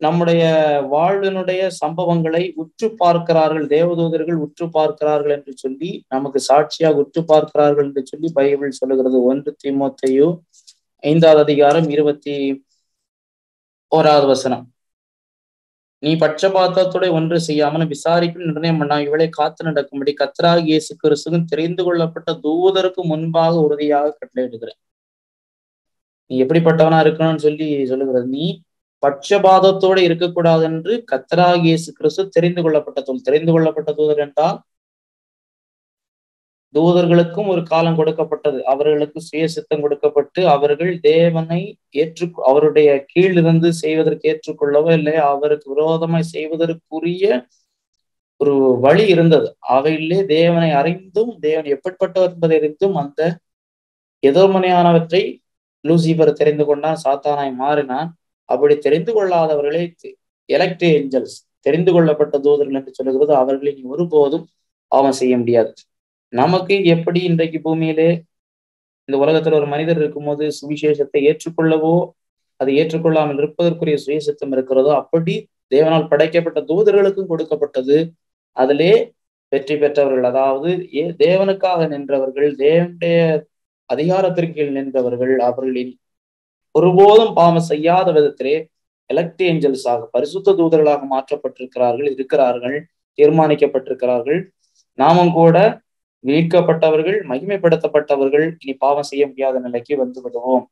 நம்முடைய வாழ்வினுடைய சம்பவங்களை உற்று பார்க்கிறார்கள் தேவதூதர்கள் உற்று பார்க்கிறார்கள் என்று சொல்லி நமக்கு சாட்சியாக உற்று பார்க்கிறார்கள் என்று சொல்லி பைபிள் சொல்லுகிறது ஒன்று தீமோத்தையோ ஐந்தாவது அதிகாரம் இருபத்தி ஓராவது வசனம் நீ பட்சபாத்தத்தோட ஒன்று செய்யாமல் விசாரிக்கும் நிர்ணயம் பண்ணா இவளை காத்து நடக்கும்படி கத்ராக இயேசு கிறிஸ்துவும் தெரிந்து கொள்ளப்பட்ட தூதருக்கு முன்பாக உறுதியாக கட்டளையிடுகிறேன் நீ எப்படிப்பட்டவனா இருக்கணும்னு சொல்லி சொல்லுகிறது நீ பட்சபாதத்தோடு இருக்கக்கூடாது என்று கத்தராக இயேசு கிறிஸ்து தெரிந்து கொள்ளப்பட்ட தூதர் தெரிந்து கொள்ளப்பட்ட தூதர் என்றால் தூதர்களுக்கும் ஒரு காலம் கொடுக்கப்பட்டது அவர்களுக்கு சுய சித்தம் கொடுக்கப்பட்டு அவர்கள் தேவனை ஏற்று அவருடைய கீழிருந்து செய்வதற்கு ஏற்றுக்கொள்ளவோ இல்லை அவருக்கு விரோதமாய் செய்வதற்குரிய ஒரு வழி இருந்தது அவையிலே தேவனை அறிந்தும் தேவன் எப்படிப்பட்டவர் என்பதை அறிந்தும் அந்த எதிர்மனையானவற்றை லூசிபர் தெரிந்து கொண்டான் சாத்தானாய் மாறினான் அப்படி தெரிந்து கொள்ளாதவர்களை எலக்ட் ஏஞ்சல்ஸ் தெரிந்து கொள்ளப்பட்ட தூதர்கள் என்று சொல்லுகிறது அவர்களை நீ ஒருபோதும் பாவம் செய்ய முடியாது நமக்கு எப்படி இன்றைக்கு பூமியிலே இந்த உலகத்துல ஒரு மனிதர் இருக்கும்போது சுவிசேஷத்தை ஏற்றுக்கொள்ளவோ அதை ஏற்றுக்கொள்ளாமல் இருப்பதற்குரிய சுயசித்தம் இருக்கிறதோ அப்படி தேவனால் படைக்கப்பட்ட தூதர்களுக்கும் கொடுக்கப்பட்டது அதிலே வெற்றி பெற்றவர்கள் அதாவது ஏ தேவனுக்காக நின்றவர்கள் தேவனுடைய அதிகாரத்திற்கு நின்றவர்கள் அவர்களின் ஒருபோதும் பாவம் செய்யாத விதத்திலே எலக்ட் ஏஞ்சல்ஸாக பரிசுத்த தூதர்களாக மாற்றப்பட்டிருக்கிறார்கள் இருக்கிறார்கள் தீர்மானிக்கப்பட்டிருக்கிறார்கள் நாமும் கூட மீட்கப்பட்டவர்கள் மகிமைப்படுத்தப்பட்டவர்கள் இனி பாவம் செய்ய முடியாத நிலைக்கு வந்து விடுவோம்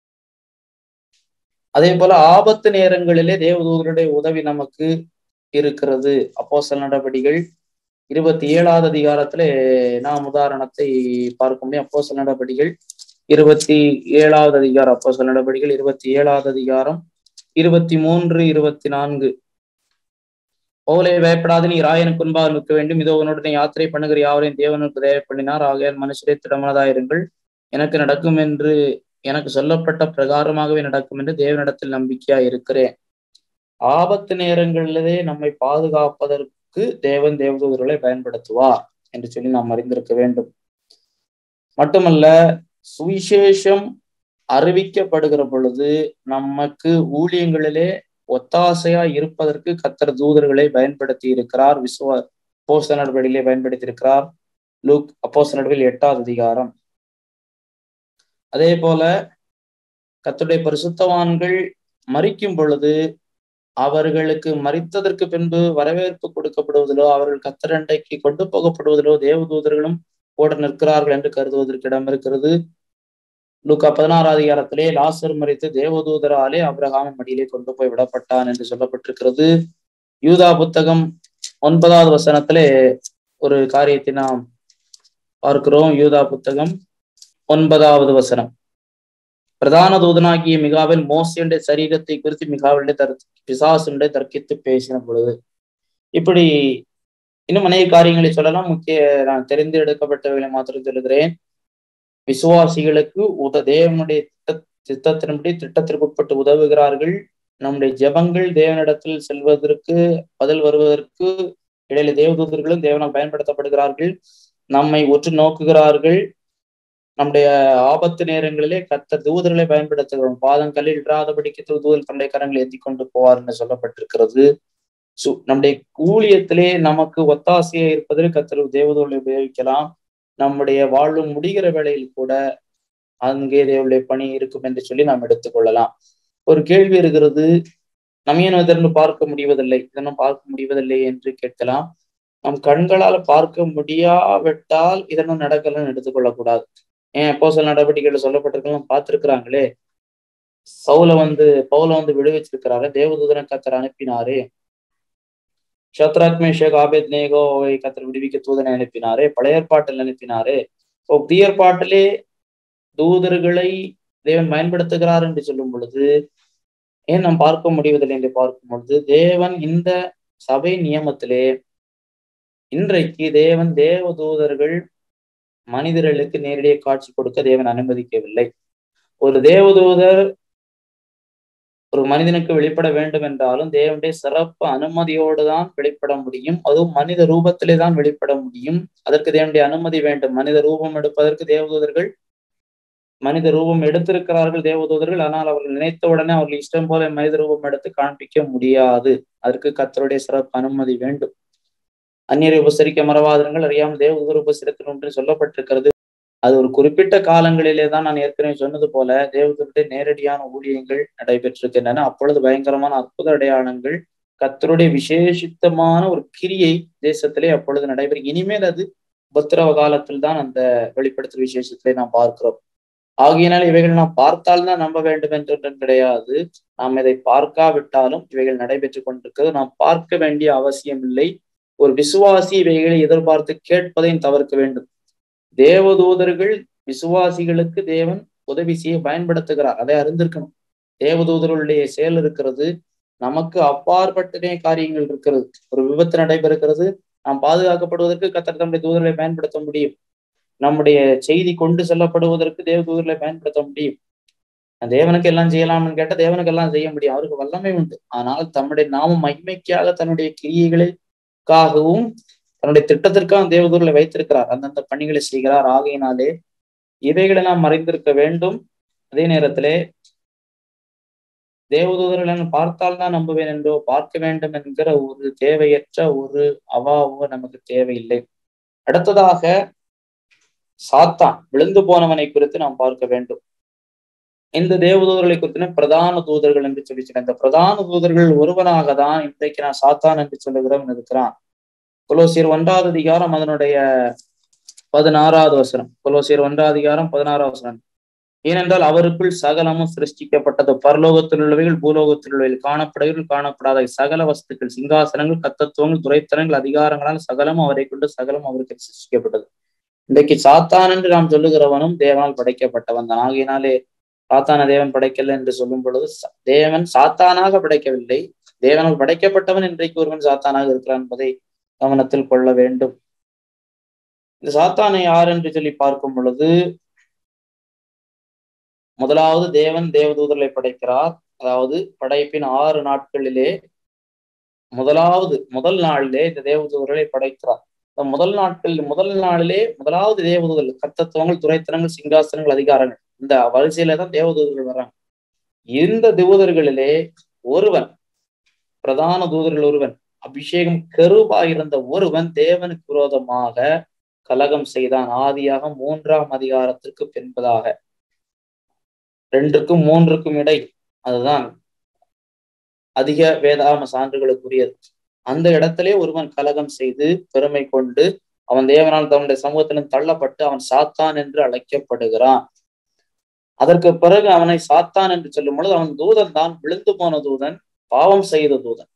அதே போல ஆபத்து நேரங்களிலே தேவதூதருடைய உதவி நமக்கு இருக்கிறது அப்போசல் நடவடிகள் இருபத்தி ஏழாவது அதிகாரத்துல நாம் உதாரணத்தை பார்க்க முடியும் அப்போசல் நடவடிகள் இருபத்தி ஏழாவது அதிகாரம் அப்போசல் நடவடிகள் இருபத்தி ஏழாவது அதிகாரம் இருபத்தி மூன்று இருபத்தி நான்கு பவுலை பயப்படாது நீ ராயனுக்கு முன்பாக நிற்க வேண்டும் இதோ உன்னுடனே யாத்திரை பண்ணுகிற யாவரையும் தேவனுக்கு தயவு பண்ணினார் ஆகையால் மனுஷரே திடமனதாயிருங்கள் எனக்கு நடக்கும் என்று எனக்கு சொல்லப்பட்ட பிரகாரமாகவே நடக்கும் என்று தேவனிடத்தில் நம்பிக்கையா இருக்கிறேன் ஆபத்து நேரங்களிலே நம்மை பாதுகாப்பதற்கு தேவன் தேவதூதர்களை பயன்படுத்துவார் என்று சொல்லி நாம் அறிந்திருக்க வேண்டும் மட்டுமல்ல சுவிசேஷம் அறிவிக்கப்படுகிற பொழுது நமக்கு ஊழியங்களிலே ஒத்தாசையா இருப்பதற்கு கத்தர் தூதர்களை பயன்படுத்தி இருக்கிறார் விசுவ அப்போச நடவடிக்கையிலே பயன்படுத்தி இருக்கிறார் லூக் அப்போச நடவடிக்கையில் எட்டாவது அதிகாரம் அதே போல கத்துடைய பரிசுத்தவான்கள் மறிக்கும் பொழுது அவர்களுக்கு மறித்ததற்கு பின்பு வரவேற்பு கொடுக்கப்படுவதிலோ அவர்கள் கத்தரண்டைக்கு கொண்டு போகப்படுவதிலோ தேவதூதர்களும் கூட நிற்கிறார்கள் என்று கருதுவதற்கு இடம் இருக்கிறது லூக்கா பதினாறாம் அதிகாரத்திலே லாசர் மறித்து தேவதூதராலே அப்ரஹாம் மடியிலே கொண்டு போய் விடப்பட்டான் என்று சொல்லப்பட்டிருக்கிறது யூதா புத்தகம் ஒன்பதாவது வசனத்திலே ஒரு காரியத்தை நாம் பார்க்கிறோம் யூதா புத்தகம் ஒன்பதாவது வசனம் பிரதான தூதனாகிய மிகாவில் மோசியுடைய சரீரத்தை குறித்து மிகாவிலே தர் பிசாசுடைய தர்க்கித்து பேசின பொழுது இப்படி இன்னும் அநேக காரியங்களை சொல்லலாம் முக்கிய நான் தெரிந்து எடுக்கப்பட்டவைகளை மாத்திரம் சொல்லுகிறேன் விசுவாசிகளுக்கு உத தேவனுடைய திட்ட திட்டத்தின்படி திட்டத்திற்கு உட்பட்டு உதவுகிறார்கள் நம்முடைய ஜபங்கள் தேவனிடத்தில் செல்வதற்கு பதில் வருவதற்கு இடையில தேவதூதர்களும் தேவனால் பயன்படுத்தப்படுகிறார்கள் நம்மை உற்று நோக்குகிறார்கள் நம்முடைய ஆபத்து நேரங்களிலே கத்த தூதர்களை பயன்படுத்துகிறோம் பாதங்களில் இல்லாதபடிக்கு தூதர் தன்னுடைய கரங்களை ஏற்றி கொண்டு போவார் என்று சொல்லப்பட்டிருக்கிறது சு நம்முடைய ஊழியத்திலே நமக்கு ஒத்தாசையா இருப்பதற்கு கத்தர் தேவதூர்களை உபயோகிக்கலாம் நம்முடைய வாழ்வு முடிகிற வேளையில் கூட அங்கே தேவனுடைய பணி இருக்கும் என்று சொல்லி நாம் எடுத்துக்கொள்ளலாம் ஒரு கேள்வி இருக்கிறது நம்ம ஏன் இதன்னு பார்க்க முடிவதில்லை இதனும் பார்க்க முடிவதில்லை என்று கேட்கலாம் நம் கண்களால் பார்க்க முடியாவிட்டால் இதனும் நடக்கலன்னு எடுத்துக்கொள்ளக்கூடாது ஏன் அப்போ சில நடவடிக்கைகள் சொல்லப்பட்டிருக்கலாம் பார்த்திருக்கிறாங்களே சவுல வந்து பவுல வந்து விடுவிச்சிருக்கிறாரு தேவதூதன கத்தர் அனுப்பினாரே ஷத்ராக் மேஷக் ஆபேத் நேகோவை கத்தர் விடுவிக்க தூதனை அனுப்பினாரே பழைய ஏற்பாட்டில் அனுப்பினாரே புதிய ஏற்பாட்டிலே தூதர்களை தேவன் பயன்படுத்துகிறார் என்று சொல்லும் பொழுது ஏன் நாம் பார்க்க முடிவதில்லை என்று பார்க்கும் பொழுது தேவன் இந்த சபை நியமத்திலே இன்றைக்கு தேவன் தேவ தூதர்கள் மனிதர்களுக்கு நேரடியாக காட்சி கொடுக்க தேவன் அனுமதிக்கவில்லை ஒரு தேவதூதர் ஒரு மனிதனுக்கு வெளிப்பட வேண்டும் என்றாலும் தேவனுடைய சிறப்பு அனுமதியோடு தான் வெளிப்பட முடியும் அதுவும் மனித ரூபத்திலே தான் வெளிப்பட முடியும் அதற்கு தேவனுடைய அனுமதி வேண்டும் மனித ரூபம் எடுப்பதற்கு தேவதூதர்கள் மனித ரூபம் எடுத்திருக்கிறார்கள் தேவதூதர்கள் ஆனால் அவர்கள் நினைத்த உடனே அவர்கள் இஷ்டம் போல மனித ரூபம் எடுத்து காண்பிக்க முடியாது அதற்கு கத்தருடைய சிறப்பு அனுமதி வேண்டும் அந்நியரை உபசரிக்க மறவாதங்கள் அறியாமல் தேவதூதர் உபசரிக்கணும் என்று சொல்லப்பட்டிருக்கிறது அது ஒரு குறிப்பிட்ட காலங்களிலே தான் நான் ஏற்கனவே சொன்னது போல தேவதூருடைய நேரடியான ஊழியங்கள் நடைபெற்றிருக்கின்றன அப்பொழுது பயங்கரமான அற்புத அடையாளங்கள் கத்தருடைய விசேஷித்தமான ஒரு கிரியை தேசத்திலே அப்பொழுது நடைபெறும் இனிமேல் அது உபத்திரவ காலத்தில் தான் அந்த வெளிப்படுத்தல் விசேஷத்திலே நாம் பார்க்கிறோம் ஆகையினால் இவைகள் நாம் பார்த்தால்தான் நம்ப வேண்டும் என்றொன்றும் கிடையாது நாம் இதை பார்க்காவிட்டாலும் இவைகள் நடைபெற்றுக் கொண்டிருக்கிறது நாம் பார்க்க வேண்டிய அவசியம் இல்லை ஒரு விசுவாசி இவைகளை எதிர்பார்த்து கேட்பதையும் தவிர்க்க வேண்டும் தேவதூதர்கள் விசுவாசிகளுக்கு தேவன் உதவி செய்ய பயன்படுத்துகிறார் அதை அறிந்திருக்கணும் தேவதூதர்களுடைய செயல் இருக்கிறது நமக்கு அப்பாற்பட்டனே காரியங்கள் இருக்கிறது ஒரு விபத்து நடைபெறுகிறது நாம் பாதுகாக்கப்படுவதற்கு கத்தர் தம்முடைய தூதர்களை பயன்படுத்த முடியும் நம்முடைய செய்தி கொண்டு செல்லப்படுவதற்கு தேவ தூதர்களை பயன்படுத்த முடியும் தேவனுக்கு எல்லாம் செய்யலாம்னு கேட்ட தேவனுக்கு எல்லாம் செய்ய முடியும் அவருக்கு வல்லமை உண்டு ஆனால் தம்முடைய நாம மகிமைக்காக தன்னுடைய கிரியைகளுக்காகவும் தன்னுடைய திட்டத்திற்காக தேவதூர்களை வைத்திருக்கிறார் அந்தந்த பணிகளை செய்கிறார் ஆகையினாலே இவைகளை நாம் மறைந்திருக்க வேண்டும் அதே நேரத்திலே தேவதூதர்களை பார்த்தால் தான் நம்புவேன் என்றோ பார்க்க வேண்டும் என்கிற ஒரு தேவையற்ற ஒரு அவாவோ நமக்கு தேவையில்லை அடுத்ததாக சாத்தான் விழுந்து போனவனை குறித்து நாம் பார்க்க வேண்டும் இந்த தேவதூதர்களை குறித்து பிரதான தூதர்கள் என்று சொல்லி இந்த பிரதான தூதர்கள் ஒருவனாக தான் இன்றைக்கு நான் சாத்தான் என்று சொல்லுகிறவன் இருக்கிறான் கொலோசியர் ஒன்றாவது அதிகாரம் அதனுடைய பதினாறாவது வசனம் கொலோசியர் ஒன்றாவது அதிகாரம் பதினாறாவது வசனம் ஏனென்றால் அவருக்குள் சகலமும் சிருஷ்டிக்கப்பட்டது பரலோகத்தில் உள்ளவைகள் பூலோகத்தில் உள்ளவைகள் காணப்படுகள் காணப்படாத சகல வஸ்துக்கள் சிங்காசனங்கள் கத்தத்துவங்கள் துறைத்தனங்கள் அதிகாரங்களால் சகலமும் அவரை கொண்டு சகலம் அவருக்கு சிருஷ்டிக்கப்பட்டது இன்றைக்கு சாத்தான் என்று நாம் சொல்லுகிறவனும் தேவனால் படைக்கப்பட்டவன் தான் ஆகையினாலே சாத்தான தேவன் படைக்கல என்று சொல்லும் பொழுது தேவன் சாத்தானாக படைக்கவில்லை தேவனால் படைக்கப்பட்டவன் இன்றைக்கு ஒருவன் சாத்தானாக இருக்கிறான் என்பதை கவனத்தில் கொள்ள வேண்டும் இந்த சாத்தானை யார் என்று சொல்லி பார்க்கும் பொழுது முதலாவது தேவன் தேவதூதர்களை படைக்கிறார் அதாவது படைப்பின் ஆறு நாட்களிலே முதலாவது முதல் நாளிலே இந்த தேவதூதர்களை படைக்கிறார் முதல் நாட்கள் முதல் நாளிலே முதலாவது தேவதூதர்கள் கத்தத்துவங்கள் துறைத்தனங்கள் சிங்காசனங்கள் அதிகாரங்கள் இந்த வரிசையில தான் தேவதூதர்கள் வர்றாங்க இந்த தூதர்களிலே ஒருவன் பிரதான தூதர்கள் ஒருவன் அபிஷேகம் கருவா இருந்த ஒருவன் தேவனுக்கு விரோதமாக கலகம் செய்தான் ஆதியாக மூன்றாம் அதிகாரத்திற்கு பின்பதாக ரெண்டுக்கும் மூன்றுக்கும் இடை அதுதான் அதிக வேதாம சான்றுகளுக்குரியது அந்த இடத்திலே ஒருவன் கலகம் செய்து பெருமை கொண்டு அவன் தேவனால் தன்னுடைய சமூகத்திலும் தள்ளப்பட்டு அவன் சாத்தான் என்று அழைக்கப்படுகிறான் அதற்கு பிறகு அவனை சாத்தான் என்று சொல்லும் பொழுது அவன் தூதன் தான் விழுந்து போன தூதன் பாவம் செய்த தூதன்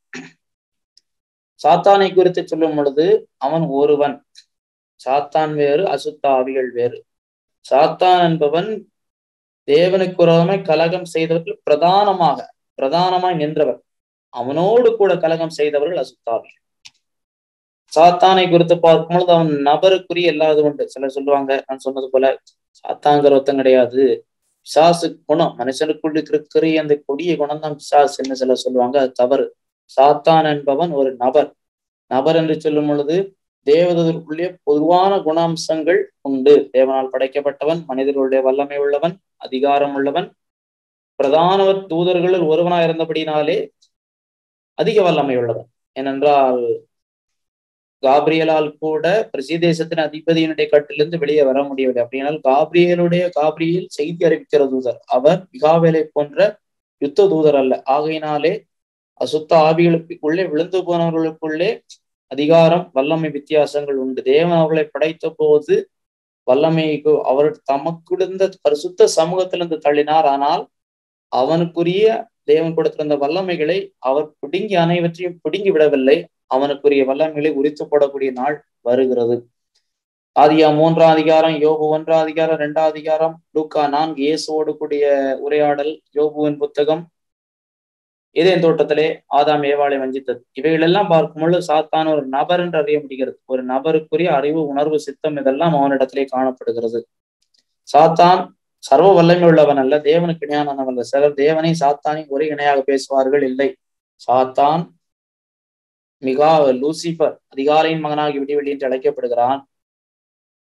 சாத்தானை குறித்து சொல்லும் பொழுது அவன் ஒருவன் சாத்தான் வேறு அசுத்தாவிகள் வேறு சாத்தான் என்பவன் தேவனுக்கு உறவமாய் கலகம் செய்தவர்கள் பிரதானமாக பிரதானமாய் நின்றவர் அவனோடு கூட கலகம் செய்தவர்கள் அசுத்தாவிகள் சாத்தானை குறித்து பார்க்கும் பொழுது அவன் நபருக்குரிய எல்லாது உண்டு சிலர் சொல்லுவாங்க நான் சொன்னது போல சாத்தாங்கிற ஒருத்தம் கிடையாது பிசாசு குணம் மனுஷனுக்குள் இருக்கிற அந்த கொடிய குணம் தான் பிசாசுன்னு சிலர் சொல்லுவாங்க அது தவறு சாத்தான் என்பவன் ஒரு நபர் நபர் என்று சொல்லும் பொழுது தேவதற்குள்ளே பொதுவான குணாம்சங்கள் உண்டு தேவனால் படைக்கப்பட்டவன் மனிதர்களுடைய வல்லமை உள்ளவன் அதிகாரம் உள்ளவன் பிரதானவர் தூதர்களில் ஒருவனாய் இருந்தபடினாலே அதிக வல்லமை உள்ளவன் ஏனென்றால் காப்ரியலால் கூட பிரசிதேசத்தின் அதிபதியினுடைய கட்டிலிருந்து வெளியே வர முடியவில்லை அப்படின்னால் காப்ரியலுடைய காப்ரியல் செய்தி அறிவிக்கிற தூதர் அவர் மிகாவேலை போன்ற யுத்த தூதர் அல்ல ஆகையினாலே அசுத்த ஆவிகளுக்குள்ளே விழுந்து போனவர்களுக்குள்ளே அதிகாரம் வல்லமை வித்தியாசங்கள் உண்டு தேவன் அவர்களை படைத்த போது வல்லமைக்கு அவர் தமக்குடிந்த பரிசுத்த சமூகத்திலிருந்து தள்ளினார் ஆனால் அவனுக்குரிய தேவன் கொடுத்திருந்த வல்லமைகளை அவர் பிடுங்கி அனைவற்றையும் பிடுங்கி விடவில்லை அவனுக்குரிய வல்லமைகளை உரித்து போடக்கூடிய நாள் வருகிறது ஆதியா மூன்றாம் அதிகாரம் யோபு ஒன்றாம் அதிகாரம் இரண்டாம் அதிகாரம் லூக்கா நான்கு இயேசுவோடு கூடிய உரையாடல் யோபுவின் புத்தகம் இதன் தோட்டத்திலே ஆதாம் ஏவாளை வஞ்சித்தது இவைகள் எல்லாம் பார்க்கும் பொழுது சாத்தான் ஒரு நபர் என்று அறிய முடிகிறது ஒரு நபருக்குரிய அறிவு உணர்வு சித்தம் இதெல்லாம் அவனிடத்திலே காணப்படுகிறது சாத்தான் சர்வ வல்லமை உள்ளவன் அல்ல தேவனுக்கு இணையானவன் அல்ல சிலர் தேவனை சாத்தானை ஒரே இணையாக பேசுவார்கள் இல்லை சாத்தான் மிகா லூசிபர் அதிகாலையின் மகனாகி விடிவெளி என்று அழைக்கப்படுகிறான்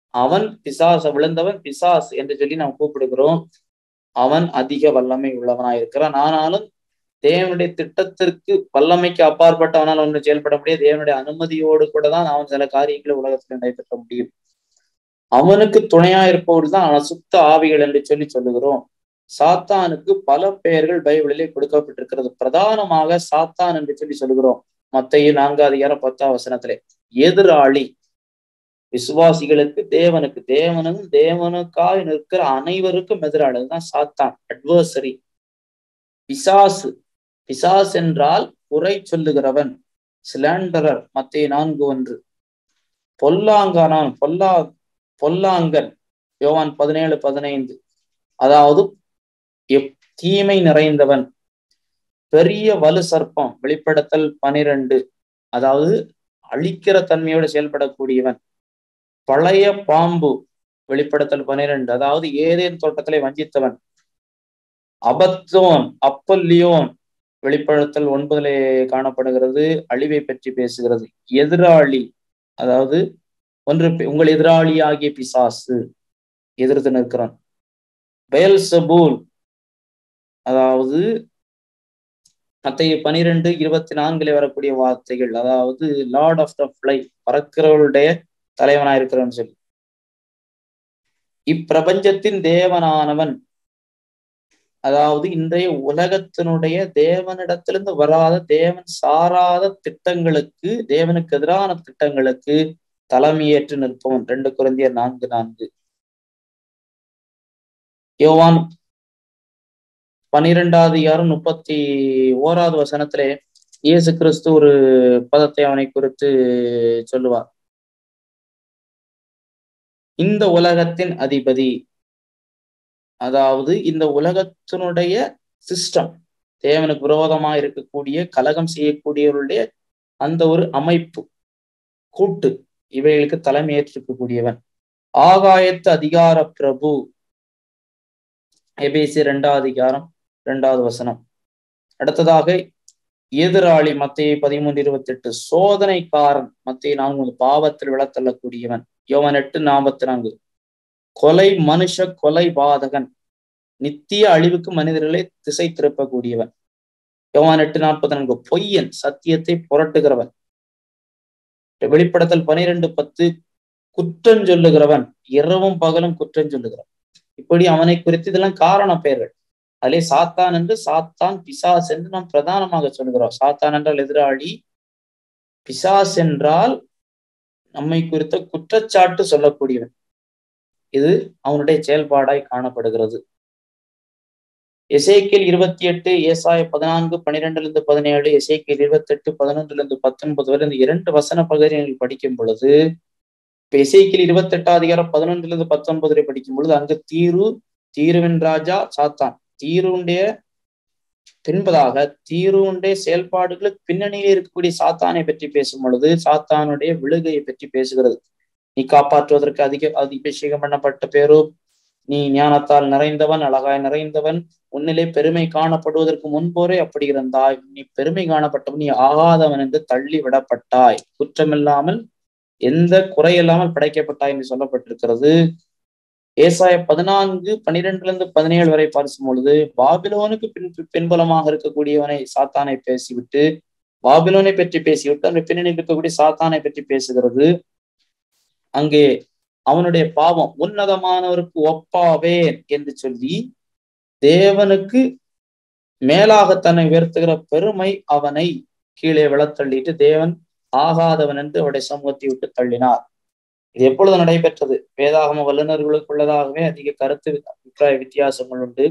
அவன் பிசாச விழுந்தவன் பிசாஸ் என்று சொல்லி நாம் கூப்பிடுகிறோம் அவன் அதிக வல்லமை உள்ளவனாய் இருக்கிறான் ஆனாலும் தேவனுடைய திட்டத்திற்கு வல்லமைக்கு அப்பாற்பட்டவனால் ஒன்று செயல்பட முடியாது தேவனுடைய அனுமதியோடு கூட தான் அவன் சில காரியங்களை உலகத்தில் நடைபெற்ற முடியும் அவனுக்கு துணையா இருப்பவர்கள் தான் அசுத்த ஆவிகள் என்று சொல்லி சொல்லுகிறோம் சாத்தானுக்கு பல பெயர்கள் பைபிளிலே கொடுக்கப்பட்டிருக்கிறது பிரதானமாக சாத்தான் என்று சொல்லி சொல்லுகிறோம் மத்தையும் நான்காவது அதிகாரம் பத்தாம் வசனத்திலே எதிராளி விசுவாசிகளுக்கு தேவனுக்கு தேவனும் தேவனுக்காய் நிற்கிற அனைவருக்கும் எதிராளி அதுதான் சாத்தான் அட்வர்சரி பிசாசு பிசாஸ் என்றால் குறை சொல்லுகிறவன் சிலண்டரர் மத்திய நான்கு ஒன்று பொல்லாங்கானான் பொல்லா பொல்லாங்கன் யோவான் பதினேழு பதினைந்து அதாவது எப் தீமை நிறைந்தவன் பெரிய வலு சர்ப்பம் வெளிப்படுத்தல் பனிரெண்டு அதாவது அழிக்கிற தன்மையோடு செயல்படக்கூடியவன் பழைய பாம்பு வெளிப்படுத்தல் பனிரெண்டு அதாவது ஏதேன் தோட்டத்திலே வஞ்சித்தவன் அபத்தோன் அப்பல்லியோன் வெளிப்படுத்தல் ஒன்பதிலே காணப்படுகிறது அழிவை பற்றி பேசுகிறது எதிராளி அதாவது ஒன்று உங்கள் எதிராளி ஆகிய பிசாசு எதிர்த்து நிற்கிறான் பெயல் சபூல் அதாவது மத்திய பனிரெண்டு இருபத்தி நான்குல வரக்கூடிய வார்த்தைகள் அதாவது லார்ட் ஆஃப் த ஃபிளை பறக்கிறவருடைய தலைவனா இருக்கிறவன் சொல்லி இப்பிரபஞ்சத்தின் தேவனானவன் அதாவது இன்றைய உலகத்தினுடைய தேவனிடத்திலிருந்து வராத தேவன் சாராத திட்டங்களுக்கு தேவனுக்கு எதிரான திட்டங்களுக்கு தலைமையேற்று நிற்பவன் ரெண்டு குழந்தையர் நான்கு நான்கு யோவான் பனிரெண்டாவது யாரும் முப்பத்தி ஓராவது வசனத்திலே இயேசு கிறிஸ்து ஒரு பதத்தை அவனை குறித்து சொல்லுவார் இந்த உலகத்தின் அதிபதி அதாவது இந்த உலகத்தினுடைய சிஸ்டம் தேவனுக்கு விரோதமா இருக்கக்கூடிய கலகம் செய்யக்கூடியவருடைய அந்த ஒரு அமைப்பு கூட்டு இவைகளுக்கு தலைமையேற்றிருக்கக்கூடியவன் ஆகாயத்து அதிகார பிரபு எபேசி இரண்டாவது அதிகாரம் இரண்டாவது வசனம் அடுத்ததாக எதிராளி மத்திய பதிமூன்று இருபத்தி எட்டு சோதனைக்காரன் மத்திய நான்கு பாவத்தில் விளத்தள்ளக்கூடியவன் யோவன் எட்டு நாற்பத்தி நான்கு கொலை மனுஷ கொலை பாதகன் நித்திய அழிவுக்கு மனிதர்களை திசை திருப்பக்கூடியவன் யோவான் எட்டு நாற்பத்தி நான்கு பொய்யன் சத்தியத்தை புரட்டுகிறவன் வெளிப்படுத்தல் பனிரெண்டு பத்து குற்றம் சொல்லுகிறவன் இரவும் பகலும் குற்றம் சொல்லுகிறவன் இப்படி அவனை குறித்து இதெல்லாம் காரண பெயர்கள் அதிலே சாத்தான் என்று சாத்தான் பிசாஸ் என்று நாம் பிரதானமாக சொல்கிறோம் சாத்தான் என்றால் எதிராளி பிசாஸ் என்றால் நம்மை குறித்த குற்றச்சாட்டு சொல்லக்கூடியவன் இது அவனுடைய செயல்பாடாய் காணப்படுகிறது எசேக்கியல் இருபத்தி எட்டு ஏசாய பதினான்கு பன்னிரெண்டுல இருந்து பதினேழு எசேக்கியல் இருபத்தி எட்டு பதினொன்றுல இருந்து பத்தொன்பது வரை இந்த இரண்டு வசன பகுதிகள் படிக்கும் பொழுது இப்ப எசேக்கியல் இருபத்தி எட்டாம் அதிகாரம் பதினொன்றுல இருந்து பத்தொன்பது வரை படிக்கும் பொழுது அங்கு தீரு தீருவின் ராஜா சாத்தான் தீருடைய பின்பதாக தீருடைய செயல்பாடுகளுக்கு பின்னணியில் இருக்கக்கூடிய சாத்தானை பற்றி பேசும் பொழுது சாத்தானுடைய விழுகையை பற்றி பேசுகிறது நீ காப்பாற்றுவதற்கு அதிக அபிஷேகம் பண்ணப்பட்ட பேரோ நீ ஞானத்தால் நிறைந்தவன் அழகாய் நிறைந்தவன் உன்னிலே பெருமை காணப்படுவதற்கு முன்போரே அப்படி இருந்தாய் நீ பெருமை காணப்பட்டவன் நீ ஆகாதவன் என்று தள்ளி விடப்பட்டாய் குற்றமில்லாமல் எந்த குறையில்லாமல் படைக்கப்பட்டாய் என்று சொல்லப்பட்டிருக்கிறது ஏசாய பதினான்கு பனிரெண்டுல இருந்து பதினேழு வரை பார்க்கும் பொழுது பாபிலோனுக்கு பின் பின்புலமாக இருக்கக்கூடியவனை சாத்தானை பேசிவிட்டு பாபிலோனை பற்றி பேசிவிட்டு அந்த பின்னணி இருக்கக்கூடிய சாத்தானை பற்றி பேசுகிறது அங்கே அவனுடைய பாவம் உன்னதமானவருக்கு ஒப்பாவேன் என்று சொல்லி தேவனுக்கு மேலாக தன்னை உயர்த்துகிற பெருமை அவனை கீழே விழத்தள்ளிட்டு தேவன் ஆகாதவன் என்று அவருடைய சமூகத்தை விட்டு தள்ளினார் இது எப்பொழுது நடைபெற்றது வேதாகம வல்லுநர்களுக்குள்ளதாகவே அதிக கருத்து அபிப்பிராய வித்தியாசங்கள் உண்டு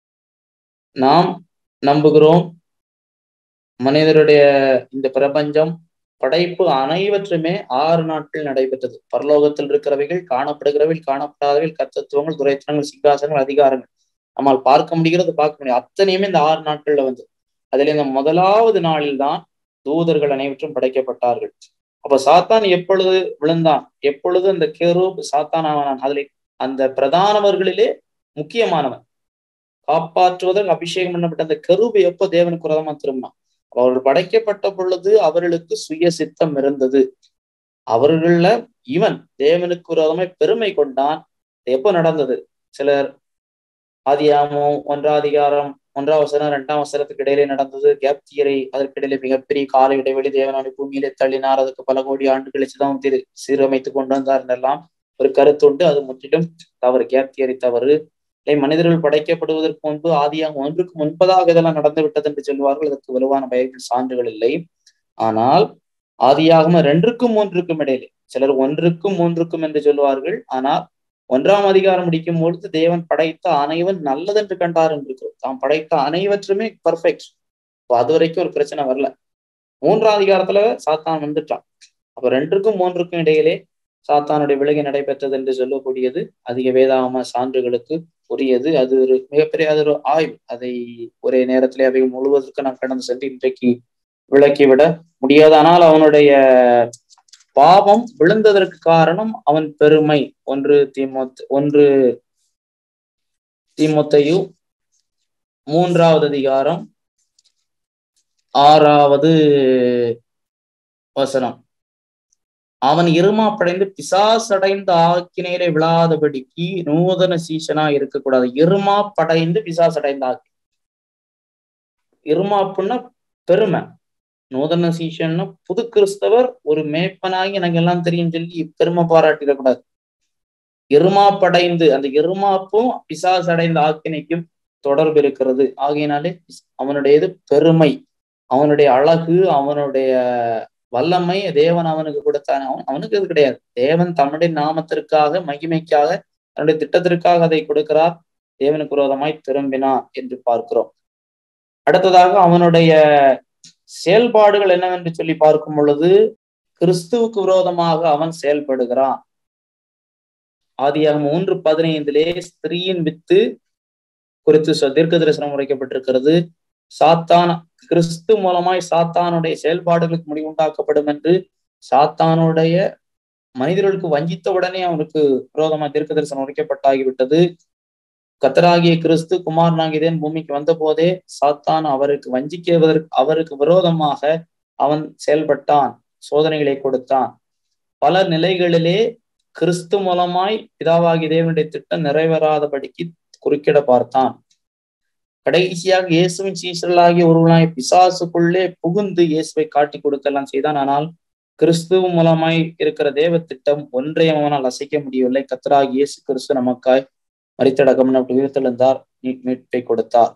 நாம் நம்புகிறோம் மனிதருடைய இந்த பிரபஞ்சம் படைப்பு அனைவற்றுமே ஆறு நாட்கள் நடைபெற்றது பரலோகத்தில் இருக்கிறவைகள் காணப்படுகிறவைகள் காணப்படாதவைகள் கத்தத்துவங்கள் துறைத்தனங்கள் சிங்காசனங்கள் அதிகாரங்கள் நம்மால் பார்க்க முடிகிறது பார்க்க முடியும் அத்தனையுமே இந்த ஆறு நாட்கள்ல வந்து அதுல இந்த முதலாவது நாளில் தான் தூதர்கள் அனைவற்றும் படைக்கப்பட்டார்கள் அப்ப சாத்தான் எப்பொழுது விழுந்தான் எப்பொழுது அந்த கேரூப் சாத்தான் ஆனான் அதுல அந்த பிரதானவர்களிலே முக்கியமானவன் காப்பாற்றுவதற்கு அபிஷேகம் பண்ணப்பட்ட அந்த கருவு எப்போ தேவனுக்கு உரதமா திரும்பினான் அவர்கள் படைக்கப்பட்ட பொழுது அவர்களுக்கு சுய சித்தம் இருந்தது அவர்கள இவன் தேவனுக்கு விரோதமாய் பெருமை கொண்டான் எப்போ நடந்தது சிலர் ஆதியாமோ ஒன்றாம் அதிகாரம் ஒன்றாம் வசனம் இரண்டாம் வசனத்துக்கு இடையிலே நடந்தது கேப்தியரை அதற்கிடையிலே மிகப்பெரிய கால இடைவெளி தேவனாடி பூமியிலே தள்ளினார் அதுக்கு பல கோடி ஆண்டு கழிச்சுதான் திரு சீரமைத்து கொண்டு வந்தார் எல்லாம் ஒரு கருத்துண்டு அது முற்றிலும் தவறு கேப்தியரை தவறு இல்லை மனிதர்கள் படைக்கப்படுவதற்கு முன்பு ஆதியாகம் ஒன்றுக்கு முன்பதாக இதெல்லாம் நடந்து விட்டது என்று சொல்வார்கள் அதற்கு வலுவான பயிர்கள் சான்றுகள் இல்லை ஆனால் ஆதியாகம ரெண்டுக்கும் மூன்றுக்கும் இடையிலே சிலர் ஒன்றுக்கும் மூன்றுக்கும் என்று சொல்வார்கள் ஆனால் ஒன்றாம் அதிகாரம் முடிக்கும் பொழுது தேவன் படைத்த அனைவன் நல்லதென்று கண்டார் என்று இருக்கிறோம் தாம் படைத்த அனைவற்றுமே பர்ஃபெக்ட் அது வரைக்கும் ஒரு பிரச்சனை வரல மூன்றாம் அதிகாரத்துல சாத்தான் வந்துட்டான் அப்ப ரெண்டுக்கும் மூன்றுக்கும் இடையிலே சாத்தானுடைய விலகி நடைபெற்றது என்று சொல்லக்கூடியது அதிக வேதாகம சான்றுகளுக்கு உரியது அது ஒரு மிகப்பெரிய அது ஒரு ஆய்வு அதை ஒரே நேரத்திலே அவை முழுவதற்கு நாம் கடந்து சென்று இன்றைக்கு விளக்கிவிட முடியாது ஆனால் அவனுடைய பாவம் விழுந்ததற்கு காரணம் அவன் பெருமை ஒன்று தீமோத் ஒன்று தீமொத்தையு மூன்றாவது அதிகாரம் ஆறாவது வசனம் அவன் இருமாப்படைந்து பிசாசடைந்த ஆக்கினேரை விழாதபடிக்கு நூதன சீசனா இருக்கக்கூடாது இருமாப்படைந்து பிசாசடைந்த ஆக்கி இருமாப்புன்னா பெருமை நூதன சீஷன்னா புது கிறிஸ்தவர் ஒரு மேப்பனாகி எனக்கு எல்லாம் தெரியும் சொல்லி பெருமை பாராட்டிடக்கூடாது இருமாப்படைந்து அந்த இருமாப்பும் பிசாஸ் அடைந்த ஆக்கினைக்கும் தொடர்பு இருக்கிறது ஆகையினாலே அவனுடையது பெருமை அவனுடைய அழகு அவனுடைய வல்லமை தேவன் அவனுக்கு கொடுத்தான் அவன் அவனுக்கு இது கிடையாது தேவன் தன்னுடைய நாமத்திற்காக மகிமைக்காக தன்னுடைய திட்டத்திற்காக அதை கொடுக்கிறார் தேவனுக்கு விரோதமாய் திரும்பினான் என்று பார்க்கிறோம் அடுத்ததாக அவனுடைய செயல்பாடுகள் என்னவென்று சொல்லி பார்க்கும் பொழுது கிறிஸ்துவுக்கு விரோதமாக அவன் செயல்படுகிறான் ஆதியாக மூன்று பதினைந்திலே ஸ்திரீயின் வித்து குறித்து தீர்க்க தரிசனம் உரைக்கப்பட்டிருக்கிறது சாத்தான் கிறிஸ்து மூலமாய் சாத்தானுடைய செயல்பாடுகளுக்கு முடிவுண்டாக்கப்படும் என்று சாத்தானுடைய மனிதர்களுக்கு வஞ்சித்த உடனே அவனுக்கு விரோதமாய் தீர்க்க தரிசனம் உரைக்கப்பட்டாகிவிட்டது கத்தராகிய கிறிஸ்து குமாரனாகியதேன் பூமிக்கு வந்த போதே சாத்தான் அவருக்கு வஞ்சிக்குவதற்கு அவருக்கு விரோதமாக அவன் செயல்பட்டான் சோதனைகளை கொடுத்தான் பல நிலைகளிலே கிறிஸ்து மூலமாய் பிதாவாகி தேவனுடைய திட்டம் நிறைவேறாதபடிக்கு குறுக்கிட பார்த்தான் கடைசியாக இயேசுவின் சீசர்களாகிய ஒருவனாய் பிசாசுக்குள்ளே புகுந்து இயேசுவை காட்டி கொடுக்கலாம் செய்தான் ஆனால் கிறிஸ்துவ மூலமாய் இருக்கிற தேவ திட்டம் ஒன்றையும் அவனால் அசைக்க முடியவில்லை கத்தராகி இயேசு கிறிஸ்து நமக்காய் மறித்தடக்கம் உயிர்த்தெழுந்தார் மீட்பை கொடுத்தார்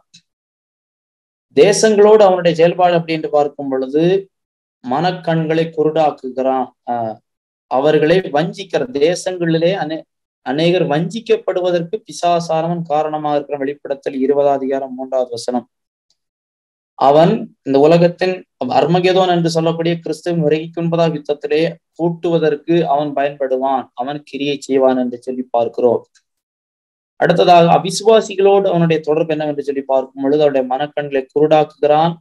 தேசங்களோடு அவனுடைய செயல்பாடு அப்படி என்று பார்க்கும் பொழுது மனக்கண்களை குருடாக்குகிறான் ஆஹ் அவர்களை வஞ்சிக்கிற தேசங்களிலே அனே அநேகர் வஞ்சிக்கப்படுவதற்கு பிசாசாரவன் காரணமாக இருக்கிற வெளிப்படத்தில் இருபதாம் அதிகாரம் மூன்றாவது வசனம் அவன் இந்த உலகத்தின் அர்மகேதோன் என்று சொல்லக்கூடிய கிறிஸ்துவின் விலகிக்கு ஒன்பதாம் யுத்தத்திலே கூட்டுவதற்கு அவன் பயன்படுவான் அவன் கிரியை செய்வான் என்று சொல்லி பார்க்கிறோம் அடுத்ததாக அவிசுவாசிகளோடு அவனுடைய தொடர்பு என்னவென்று சொல்லி பார்க்கும் பொழுது அவருடைய மனக்கண்களை குருடாக்குகிறான்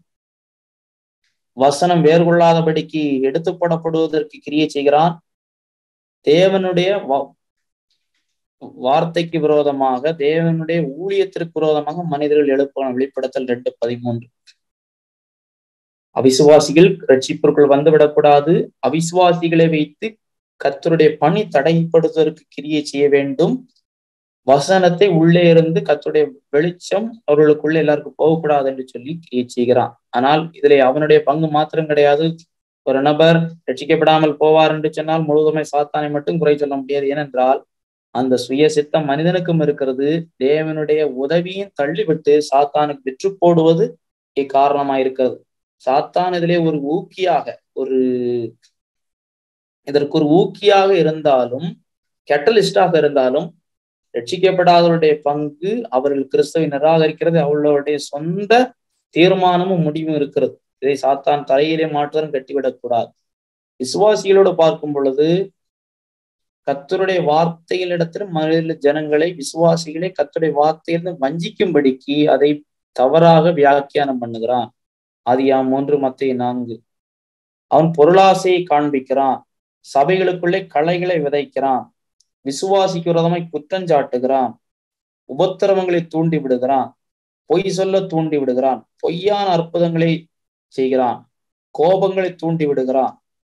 வசனம் வேர்கொள்ளாதபடிக்கு எடுத்து போடப்படுவதற்கு கிரியை செய்கிறான் தேவனுடைய வார்த்தைக்கு விரோதமாக தேவனுடைய ஊழியத்திற்கு விரோதமாக மனிதர்கள் எழுப்பான வெளிப்படுத்தல் ரெண்டு பதிமூன்று அவிசுவாசிகள் ரட்சிப்பிற்குள் வந்துவிடக்கூடாது அவிசுவாசிகளை வைத்து கத்தருடைய பணி தடைப்படுத்துவதற்கு கிரியை செய்ய வேண்டும் வசனத்தை உள்ளே இருந்து கத்துடைய வெளிச்சம் அவர்களுக்குள்ள எல்லாருக்கும் போகக்கூடாது என்று சொல்லி கிரியை செய்கிறான் ஆனால் இதுல அவனுடைய பங்கு மாத்திரம் கிடையாது ஒரு நபர் ரட்சிக்கப்படாமல் போவார் என்று சொன்னால் முழுவதுமே சாத்தானை மட்டும் குறை சொல்ல முடியாது ஏனென்றால் அந்த சுய சித்தம் மனிதனுக்கும் இருக்கிறது தேவனுடைய உதவியும் தள்ளிவிட்டு சாத்தானுக்கு விற்று போடுவது காரணமா இருக்கிறது சாத்தான் இதிலே ஒரு ஊக்கியாக ஒரு இதற்கு ஒரு ஊக்கியாக இருந்தாலும் கெட்டலிஸ்டாக இருந்தாலும் ரட்சிக்கப்படாதவருடைய பங்கு அவர்கள் கிறிஸ்தவை நிராகரிக்கிறது அவர்களுடைய சொந்த தீர்மானமும் முடிவும் இருக்கிறது இதை சாத்தான் தலையிலே மாற்றுவதும் கட்டிவிடக்கூடாது விசுவாசிகளோடு பார்க்கும் பொழுது கத்தருடைய வார்த்தைகளிடத்தில் மனித ஜனங்களை விசுவாசிகளை கத்தருடைய வார்த்தையிலிருந்து வஞ்சிக்கும்படிக்கு அதை தவறாக வியாக்கியானம் பண்ணுகிறான் ஆதியாம் மூன்று மத்திய நான்கு அவன் பொருளாசையை காண்பிக்கிறான் சபைகளுக்குள்ளே களைகளை விதைக்கிறான் விசுவாசிக்கு விரோதமாய் குற்றஞ்சாட்டுகிறான் உபத்திரவங்களை தூண்டி விடுகிறான் பொய் சொல்ல தூண்டி விடுகிறான் பொய்யான அற்புதங்களை செய்கிறான் கோபங்களை தூண்டி விடுகிறான்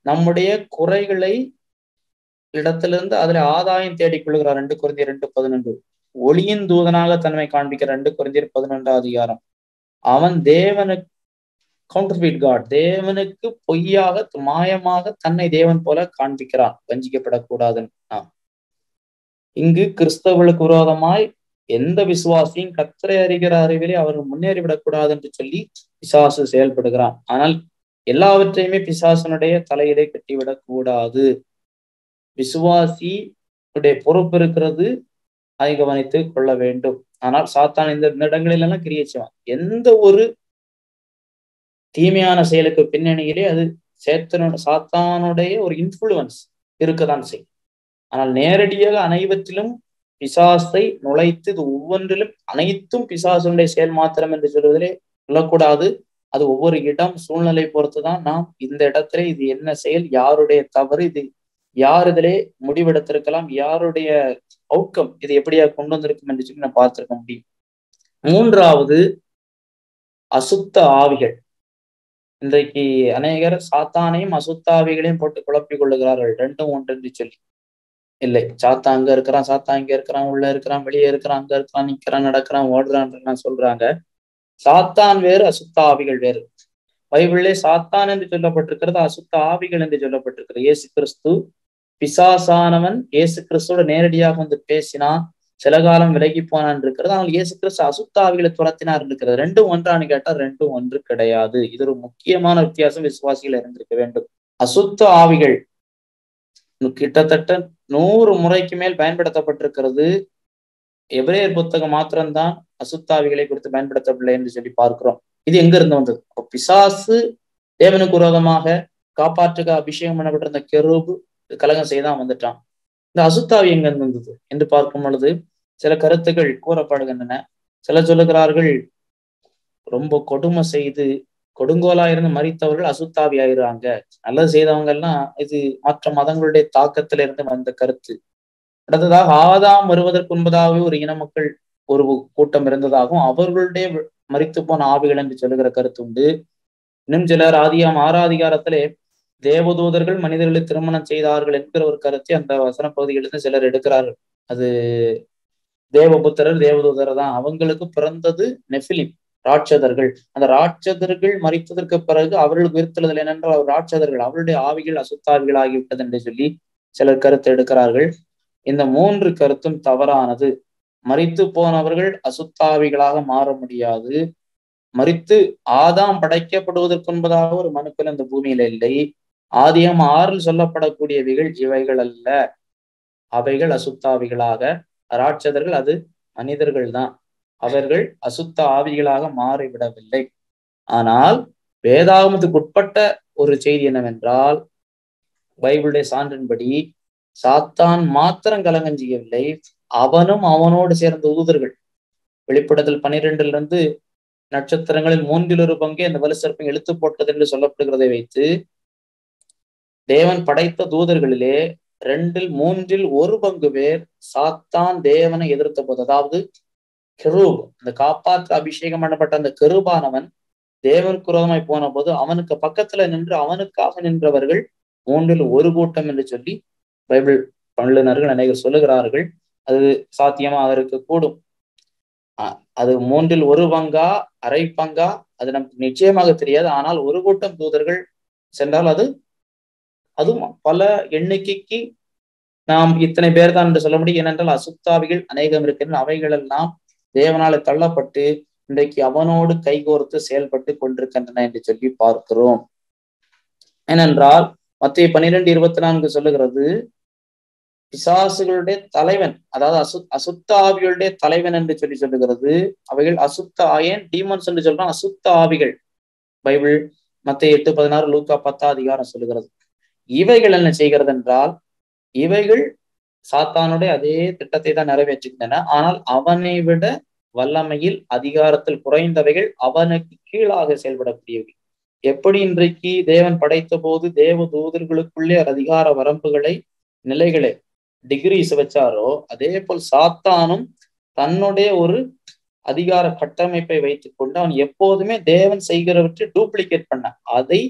நம்முடைய குறைகளை இடத்திலிருந்து அதுல ஆதாயம் தேடிக் கொள்கிறார் ரெண்டு குறைந்த ரெண்டு பதினொன்று ஒளியின் தூதனாக தன்மை காண்பிக்கிற ரெண்டு குறைந்தர் பதினொன்றாம் அதிகாரம் அவன் தேவனுக்கு கவுண்டர்ஃபீட் காட் தேவனுக்கு பொய்யாக மாயமாக தன்னை தேவன் போல காண்பிக்கிறான் வஞ்சிக்கப்படக்கூடாதுன்னு இங்கு கிறிஸ்தவர்களுக்கு விரோதமாய் எந்த விசுவாசியும் கத்தரை அறிகிற அறிவிலே அவர்கள் முன்னேறிவிடக்கூடாது என்று சொல்லி பிசாசு செயல்படுகிறான் ஆனால் எல்லாவற்றையுமே பிசாசனுடைய தலையிலே கட்டிவிடக் கூடாது விசுவாசி பொறுப்பு இருக்கிறது அதை கவனித்து கொள்ள வேண்டும் ஆனால் சாத்தான் இந்த இடங்களில் எல்லாம் கிரியேச்சுவான் எந்த ஒரு தீமையான செயலுக்கு பின்னணியிலே அது சேத்தனோட சாத்தானுடைய ஒரு இன்ஃபுளுவன்ஸ் இருக்கதான் செய்யும் ஆனால் நேரடியாக அனைவற்றிலும் பிசாசை நுழைத்து இது ஒவ்வொன்றிலும் அனைத்தும் பிசாசனுடைய செயல் மாத்திரம் என்று சொல்வதிலே சொல்லக்கூடாது அது ஒவ்வொரு இடம் சூழ்நிலை பொறுத்துதான் நாம் இந்த இடத்துல இது என்ன செயல் யாருடைய தவறு இது யார் இதிலே முடிவெடுத்திருக்கலாம் யாருடைய அவுட்கம் இது எப்படியா கொண்டு வந்திருக்கும் என்று சொல்லி நான் பார்த்திருக்க முடியும் மூன்றாவது அசுத்த ஆவிகள் இன்றைக்கு அநேகர் சாத்தானையும் அசுத்த ஆவிகளையும் போட்டு குழப்பிக் கொள்ளுகிறார்கள் ரெண்டும் ஒன்று என்று சொல்லி இல்லை சாத்தா அங்க இருக்கிறான் சாத்தா இங்க இருக்கிறான் உள்ள இருக்கிறான் வெளியே இருக்கிறான் அங்க இருக்கிறான் நிக்கிறான் நடக்கிறான் ஓடுறான் சொல்றாங்க சாத்தான் வேறு அசுத்த ஆவிகள் வேறு பைபிளே சாத்தான் என்று சொல்லப்பட்டிருக்கிறது அசுத்த ஆவிகள் என்று சொல்லப்பட்டிருக்கிறது இயேசு கிறிஸ்து பிசாசானவன் இயேசு கிறிஸ்துவோட நேரடியாக வந்து பேசினான் சில காலம் விலகி போனான் இருக்கிறது ஆனால் இயேசு கிறிஸ்து அசுத்த ஆவிகளை துரத்தினார் இருக்கிறது ரெண்டும் ஒன்றான்னு கேட்டா ரெண்டும் ஒன்று கிடையாது இது ஒரு முக்கியமான வித்தியாசம் விசுவாசிகள் இருந்திருக்க வேண்டும் அசுத்த ஆவிகள் கிட்டத்தட்ட நூறு முறைக்கு மேல் பயன்படுத்தப்பட்டிருக்கிறது எபிரேயர் புத்தகம் மாத்திரம்தான் அசுத்தாவிகளை குறித்து பயன்படுத்தவில்லை என்று சொல்லி பார்க்கிறோம் இது எங்க இருந்து வந்தது பிசாசு தேவனுக்கு விரோதமாக காப்பாற்றுக அபிஷேகம் பண்ணப்பட்டிருந்த கெரூபு கலகம் செய்தான் வந்துட்டான் இந்த அசுத்தாவி எங்க இருந்து வந்தது என்று பார்க்கும் பொழுது சில கருத்துக்கள் கூறப்படுகின்றன சில சொல்லுகிறார்கள் ரொம்ப கொடுமை செய்து கொடுங்கோலா இருந்து மறித்தவர்கள் அசுத்தாவி ஆயிடுறாங்க நல்லது செய்தவங்க எல்லாம் இது மற்ற மதங்களுடைய தாக்கத்துல இருந்து வந்த கருத்து அடுத்ததாக ஆதாம் வருவதற்கு முன்பதாகவே ஒரு இன மக்கள் ஒரு கூட்டம் இருந்ததாகவும் அவர்களுடைய மறித்து போன ஆவிகள் என்று சொல்லுகிற கருத்து உண்டு இன்னும் சிலர் ஆதியாம் ஆறாதிகாரத்திலே தேவதூதர்கள் மனிதர்களை திருமணம் செய்தார்கள் என்கிற ஒரு கருத்தை அந்த வசன பகுதிகளிலிருந்து சிலர் எடுக்கிறார்கள் அது தேவபுத்திரர் தேவதூதர் தான் அவங்களுக்கு பிறந்தது நெஃபிலிம் ராட்சதர்கள் அந்த ராட்சதர்கள் மறித்ததற்கு பிறகு அவர்களுக்கு உயிர்த்தெழுதல் என்னென்றால் அவர் ராட்சதர்கள் அவருடைய ஆவிகள் அசுத்தாவிகள் ஆகிவிட்டது என்று சொல்லி சிலர் கருத்து எடுக்கிறார்கள் இந்த மூன்று கருத்தும் தவறானது மறித்து போனவர்கள் அசுத்தாவிகளாக மாற முடியாது மறித்து ஆதாம் படைக்கப்படுவதற்கு முன்பதாக ஒரு மனுக்கள் இந்த பூமியில இல்லை ஆதியம் ஆறில் சொல்லப்படக்கூடியவைகள் இவைகள் அல்ல அவைகள் அசுத்தாவிகளாக ராட்சதர்கள் அது மனிதர்கள் தான் அவர்கள் அசுத்த ஆவிகளாக மாறிவிடவில்லை ஆனால் வேதாகமத்துக்கு உட்பட்ட ஒரு செய்தி என்னவென்றால் பைபிளுடைய சான்றின்படி சாத்தான் மாத்திரம் கலங்கம் செய்யவில்லை அவனும் அவனோடு சேர்ந்த தூதர்கள் வெளிப்படத்தில் பனிரெண்டுல இருந்து நட்சத்திரங்களில் மூன்றில் ஒரு பங்கே அந்த வலுசற்பம் இழுத்து போட்டது என்று சொல்லப்படுகிறதை வைத்து தேவன் படைத்த தூதர்களிலே ரெண்டில் மூன்றில் ஒரு பங்கு பேர் சாத்தான் தேவனை எதிர்த்த போது அதாவது கெரூப் அந்த காப்பாற்ற அபிஷேகம் பண்ணப்பட்ட அந்த கெருபானவன் தேவனுக்கு விரோதமாய் போன போது அவனுக்கு பக்கத்துல நின்று அவனுக்காக நின்றவர்கள் மூன்றில் ஒரு கூட்டம் என்று சொல்லி பைபிள் வல்லுநர்கள் அநேகர் சொல்லுகிறார்கள் அது சாத்தியமாக இருக்க கூடும் அது மூன்றில் ஒரு பங்கா அரை பங்கா அது நமக்கு நிச்சயமாக தெரியாது ஆனால் ஒரு கூட்டம் தூதர்கள் சென்றால் அது அதுவும் பல எண்ணிக்கைக்கு நாம் இத்தனை பேர் தான் என்று சொல்ல முடியும் ஏனென்றால் அசுத்தாவிகள் அநேகம் இருக்கின்றன அவைகள் எல்லாம் தேவனால தள்ளப்பட்டு இன்றைக்கு அவனோடு கைகோர்த்து செயல்பட்டு கொண்டிருக்கின்றன என்று சொல்லி பார்க்கிறோம் ஏனென்றால் மத்திய பன்னிரெண்டு இருபத்தி நான்கு சொல்லுகிறது பிசாசுகளுடைய தலைவன் அதாவது அசு அசுத்த ஆவிகளுடைய தலைவன் என்று சொல்லி சொல்லுகிறது அவைகள் அசுத்த ஆயன் டீமன்ஸ் என்று சொல்றான் அசுத்த ஆவிகள் பைபிள் மத்திய எட்டு பதினாறு லூக்கா பத்தா அதிகாரம் சொல்லுகிறது இவைகள் என்ன செய்கிறது என்றால் இவைகள் சாத்தானுடைய அதே திட்டத்தை தான் நிறைவேற்றுகின்றன ஆனால் அவனை விட வல்லமையில் அதிகாரத்தில் குறைந்தவைகள் அவனுக்கு கீழாக செயல்படக்கூடியவை எப்படி இன்றைக்கு தேவன் படைத்த போது தேவ தூதர்களுக்குள்ளே அதிகார வரம்புகளை நிலைகளை டிகிரிஸ் வச்சாரோ அதே போல் சாத்தானும் தன்னுடைய ஒரு அதிகார கட்டமைப்பை வைத்துக் கொண்டு அவன் எப்போதுமே தேவன் செய்கிறவற்றை டூப்ளிகேட் பண்ண அதை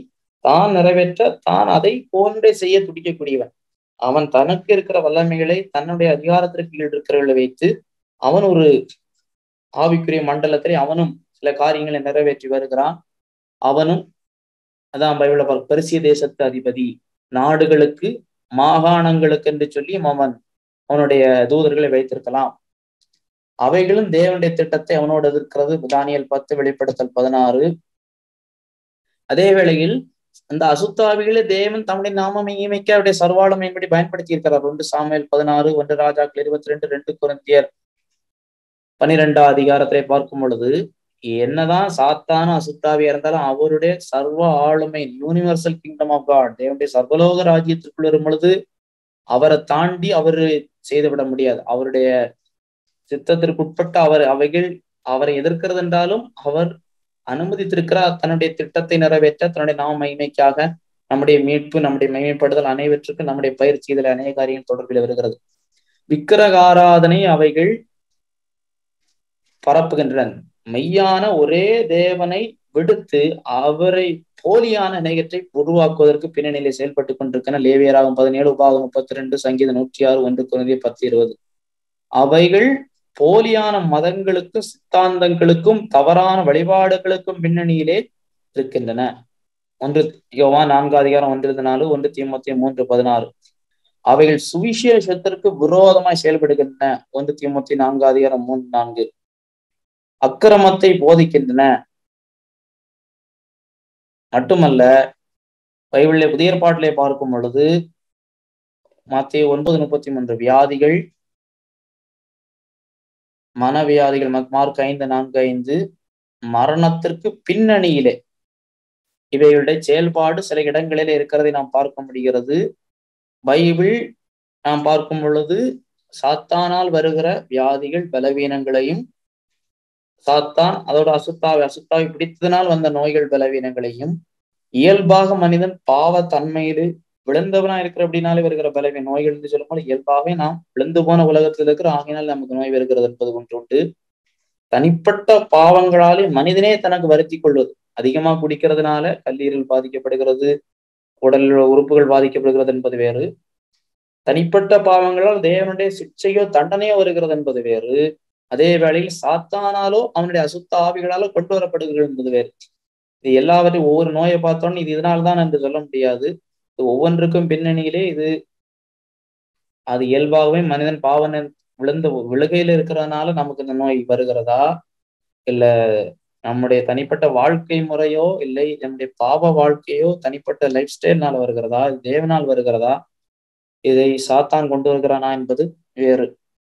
தான் நிறைவேற்ற தான் அதை போன்றே செய்ய துடிக்கக்கூடியவன் அவன் தனக்கு இருக்கிற வல்லமைகளை தன்னுடைய அதிகாரத்திற்கு கீழ் இருக்கிறவர்களை வைத்து அவன் ஒரு ஆவிக்குரிய மண்டலத்திலே அவனும் சில காரியங்களை நிறைவேற்றி வருகிறான் அவனும் அதான் பைபிள பரிசிய தேசத்து அதிபதி நாடுகளுக்கு மாகாணங்களுக்கு என்று சொல்லி அவன் அவனுடைய தூதர்களை வைத்திருக்கலாம் அவைகளும் தேவனுடைய திட்டத்தை அவனோடு எதிர்க்கிறது தானியல் பத்து வெளிப்படுத்தல் பதினாறு அதே வேளையில் அந்த அசுத்தாவிகளை தேவன் தம்முடைய நாமம் நியமிக்க அவருடைய சர்வாளமையின்படி பயன்படுத்தி இருக்கிறார் ஒன்று சாமியல் பதினாறு ஒன்று ராஜாக்கள் இருபத்தி ரெண்டு ரெண்டு குரந்தியர் பனிரெண்டாம் அதிகாரத்தை பார்க்கும் பொழுது என்னதான் சாத்தான அசுத்தாவியா இருந்தாலும் அவருடைய சர்வ ஆளுமை யூனிவர்சல் கிங்டம் ஆஃப் காட் தேவனுடைய சர்வலோக ராஜ்யத்திற்குள் வரும் பொழுது அவரை தாண்டி அவரு செய்துவிட முடியாது அவருடைய சித்தத்திற்கு உட்பட்ட அவர் அவைகள் அவரை எதிர்க்கிறது என்றாலும் அவர் அனுமதித்திருக்கிறார் தன்னுடைய திட்டத்தை நிறைவேற்ற தன்னுடைய நாம மகிமைக்காக நம்முடைய மீட்பு நம்முடைய மகிமைப்படுதல் அனைவற்றுக்கும் நம்முடைய பயிற்சி இதில் அநேக காரியங்கள் தொடர்பில் வருகிறது விக்கிரக ஆராதனை அவைகள் பரப்புகின்றன மெய்யான ஒரே தேவனை விடுத்து அவரை போலியான அநேகத்தை உருவாக்குவதற்கு பின்னணியிலே செயல்பட்டு கொண்டிருக்கிற லேவியராகும் பதினேழு உபாகம் முப்பத்தி ரெண்டு சங்கீத நூற்றி ஆறு ஒன்று குறைந்த பத்து இருபது அவைகள் போலியான மதங்களுக்கும் சித்தாந்தங்களுக்கும் தவறான வழிபாடுகளுக்கும் பின்னணியிலே இருக்கின்றன ஒன்று யோவா நான்கு அதிகாரம் ஒன்று நாலு ஒன்று தீமத்தி மூன்று பதினாறு அவைகள் சுவிசேஷத்திற்கு விரோதமாய் செயல்படுகின்றன ஒன்று தீமத்தி நான்கு அதிகாரம் மூன்று நான்கு அக்கிரமத்தை போதிக்கின்றன மட்டுமல்ல பைபிளிலே புதிய ஏற்பாட்டிலே பார்க்கும் பொழுது மத்திய ஒன்பது முப்பத்தி மூன்று வியாதிகள் மனவியாதிகள் மார்க் ஐந்து நான்கு ஐந்து மரணத்திற்கு பின்னணியிலே இவைகளுடைய செயல்பாடு சில இடங்களிலே இருக்கிறதை நாம் பார்க்க முடிகிறது பைபிள் நாம் பார்க்கும் பொழுது சாத்தானால் வருகிற வியாதிகள் பலவீனங்களையும் சாத்தான் அதோட அசுத்தாவை அசுத்தாவை பிடித்ததனால் வந்த நோய்கள் பலவீனங்களையும் இயல்பாக மனிதன் பாவ தன்மையிலே விழுந்தவனா இருக்கிற அப்படின்னாலே வருகிற பலவீன நோய்கள் என்று சொல்லும்போது இயல்பாகவே நாம் விழுந்து போன உலகத்தில் இருக்கிற ஆகினால் நமக்கு நோய் வருகிறது என்பது ஒன்று உண்டு தனிப்பட்ட பாவங்களாலே மனிதனே தனக்கு வருத்தி கொள்வது அதிகமா குடிக்கிறதுனால கல்லீரல் பாதிக்கப்படுகிறது உடல் உறுப்புகள் பாதிக்கப்படுகிறது என்பது வேறு தனிப்பட்ட பாவங்களால் தேவனுடைய சிக்ஷையோ தண்டனையோ வருகிறது என்பது வேறு அதே வேளையில் சாத்தானாலோ அவனுடைய அசுத்த ஆவிகளாலோ கொண்டு வரப்படுகிறது என்பது வேறு இது எல்லாவற்றையும் ஒவ்வொரு நோயை பார்த்தோன்னு இது இதனால்தான் என்று சொல்ல முடியாது இது ஒவ்வொன்றுக்கும் பின்னணியிலே இது அது இயல்பாகவே மனிதன் பாவன விழுந்த விழுகையில இருக்கிறதுனால நமக்கு இந்த நோய் வருகிறதா இல்ல நம்முடைய தனிப்பட்ட வாழ்க்கை முறையோ இல்லை நம்முடைய பாவ வாழ்க்கையோ தனிப்பட்ட லைஃப் ஸ்டைல்னால வருகிறதா இது தேவனால் வருகிறதா இதை சாத்தான் கொண்டு வருகிறானா என்பது வேறு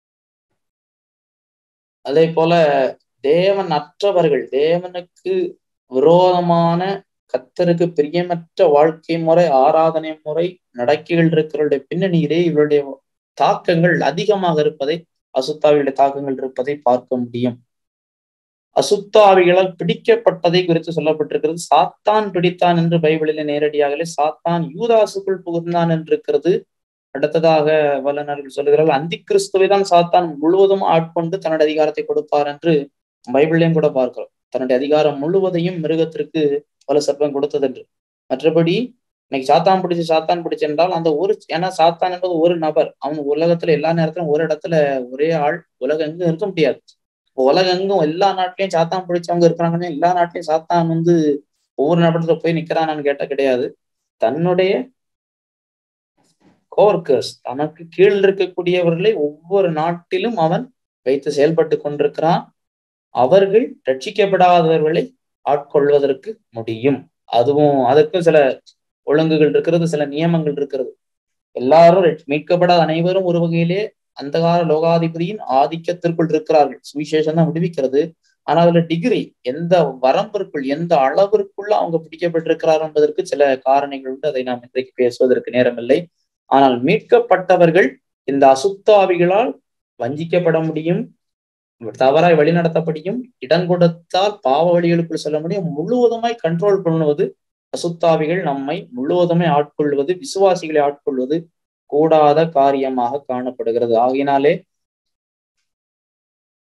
அதே போல தேவன் அற்றவர்கள் தேவனுக்கு விரோதமான கத்தருக்கு பிரியமற்ற வாழ்க்கை முறை ஆராதனை முறை நடக்கைகள் இருக்கிறவருடைய பின்னணியிலே இவருடைய தாக்கங்கள் அதிகமாக இருப்பதை அசுத்தாவியுடைய தாக்கங்கள் இருப்பதை பார்க்க முடியும் அசுத்தாவிகளால் பிடிக்கப்பட்டதை குறித்து சொல்லப்பட்டிருக்கிறது சாத்தான் பிடித்தான் என்று பைபிளிலே நேரடியாகவே சாத்தான் யூதாசுக்குள் புகுந்தான் என்று இருக்கிறது அடுத்ததாக வல்லுநர்கள் சொல்லுகிறார்கள் அந்தி கிறிஸ்துவை தான் சாத்தான் முழுவதும் ஆட்கொண்டு தன்னுடைய அதிகாரத்தை கொடுப்பார் என்று பைபிளையும் கூட பார்க்கிறோம் தன்னுடைய அதிகாரம் முழுவதையும் மிருகத்திற்கு பல சர்ப்பம் கொடுத்ததென்று மற்றபடி இன்னைக்கு சாத்தான் பிடிச்சு சாத்தான் பிடிச்சு என்றால் அந்த ஒரு ஏன்னா சாத்தான் என்பது ஒரு நபர் அவன் உலகத்துல எல்லா நேரத்திலும் ஒரு இடத்துல ஒரே ஆள் உலகம் எங்கும் இருக்க முடியாது உலகம் எங்கும் எல்லா நாட்டிலையும் சாத்தான் பிடிச்சவங்க இருக்கிறாங்கன்னு எல்லா நாட்டிலையும் சாத்தான் வந்து ஒவ்வொரு நபரத்துல போய் நிக்கிறானான்னு கேட்ட கிடையாது தன்னுடைய கோர்க்கர்ஸ் தனக்கு கீழ் இருக்கக்கூடியவர்களை ஒவ்வொரு நாட்டிலும் அவன் வைத்து செயல்பட்டு கொண்டிருக்கிறான் அவர்கள் ரட்சிக்கப்படாதவர்களை ஆட்கொள்வதற்கு முடியும் அதுவும் அதற்கும் சில ஒழுங்குகள் இருக்கிறது சில நியமங்கள் இருக்கிறது எல்லாரும் மீட்கப்படாத அனைவரும் ஒரு வகையிலே அந்த கால லோகாதிபதியின் ஆதிக்கத்திற்குள் இருக்கிறார்கள் சுவிசேஷம் தான் விடுவிக்கிறது ஆனால் அதுல டிகிரி எந்த வரம்பிற்குள் எந்த அளவிற்குள்ள அவங்க பிடிக்கப்பட்டிருக்கிறார் என்பதற்கு சில காரணங்கள் உண்டு அதை நாம் இன்றைக்கு பேசுவதற்கு நேரமில்லை ஆனால் மீட்கப்பட்டவர்கள் இந்த அசுத்தாவிகளால் வஞ்சிக்கப்பட முடியும் தவறாய் வழிநடத்தப்படியும் இடம் கொடுத்தால் பாவ வழிகளுக்குள் செல்ல முடியும் முழுவதுமாய் கண்ட்ரோல் பண்ணுவது அசுத்தாவிகள் நம்மை முழுவதுமே ஆட்கொள்வது விசுவாசிகளை ஆட்கொள்வது கூடாத காரியமாக காணப்படுகிறது ஆகினாலே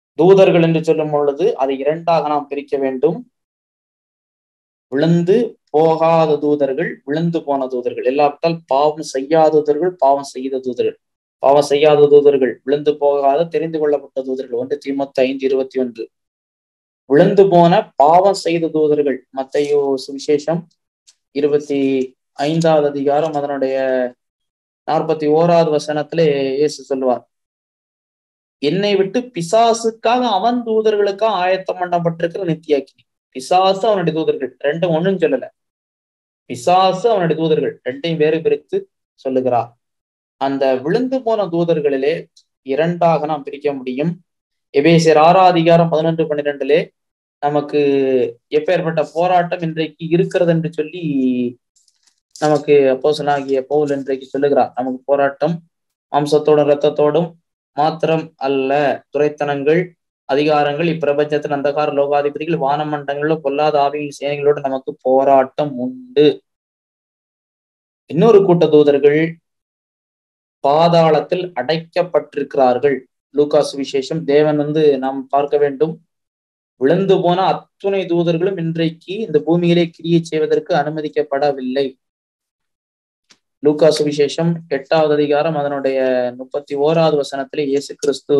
தூதர்கள் என்று சொல்லும் பொழுது அதை இரண்டாக நாம் பிரிக்க வேண்டும் விழுந்து போகாத தூதர்கள் விழுந்து போன தூதர்கள் எல்லாத்தால் பாவம் செய்யாத தூதர்கள் பாவம் செய்த தூதர்கள் பாவம் செய்யாத தூதர்கள் விழுந்து போகாத தெரிந்து கொள்ளப்பட்ட தூதர்கள் ஒன்று தீமத்து ஐந்து இருபத்தி ஒன்று விழுந்து போன பாவம் செய்த தூதர்கள் மத்தையோ சுவிசேஷம் இருபத்தி ஐந்தாவது அதிகாரம் அதனுடைய நாற்பத்தி ஓராவது வசனத்துல இயேசு சொல்லுவார் என்னை விட்டு பிசாசுக்காக அவன் தூதர்களுக்காக ஆயத்தம் பண்ணப்பட்டிருக்கிற நித்தியாக்கினி பிசாசு அவனுடைய தூதர்கள் ரெண்டும் ஒண்ணும் சொல்லல பிசாசு அவனுடைய தூதர்கள் ரெண்டையும் வேறு பிரித்து சொல்லுகிறார் அந்த விழுந்து போன தூதர்களிலே இரண்டாக நாம் பிரிக்க முடியும் எபேசியர் ஆறாம் அதிகாரம் பதினொன்று பன்னிரெண்டுலே நமக்கு எப்பேற்பட்ட போராட்டம் இன்றைக்கு இருக்கிறது என்று சொல்லி நமக்கு அப்போசனாகிய பவுல் இன்றைக்கு சொல்லுகிறார் நமக்கு போராட்டம் மாம்சத்தோடும் இரத்தத்தோடும் மாத்திரம் அல்ல துறைத்தனங்கள் அதிகாரங்கள் இப்பிரபஞ்சத்தின் அந்தகார லோகாதிபதிகள் வானமண்டங்களில் பொல்லாத ஆவியின் சேனைகளோடு நமக்கு போராட்டம் உண்டு இன்னொரு கூட்ட தூதர்கள் பாதாளத்தில் அடைக்கப்பட்டிருக்கிறார்கள் லூகாஸ் விசேஷம் தேவன் வந்து நாம் பார்க்க வேண்டும் விழுந்து போன அத்துணை தூதர்களும் இன்றைக்கு இந்த பூமியிலே கிரியை செய்வதற்கு அனுமதிக்கப்படவில்லை லூகா சுவிசேஷம் எட்டாவது அதிகாரம் அதனுடைய முப்பத்தி ஓராவது வசனத்திலே இயேசு கிறிஸ்து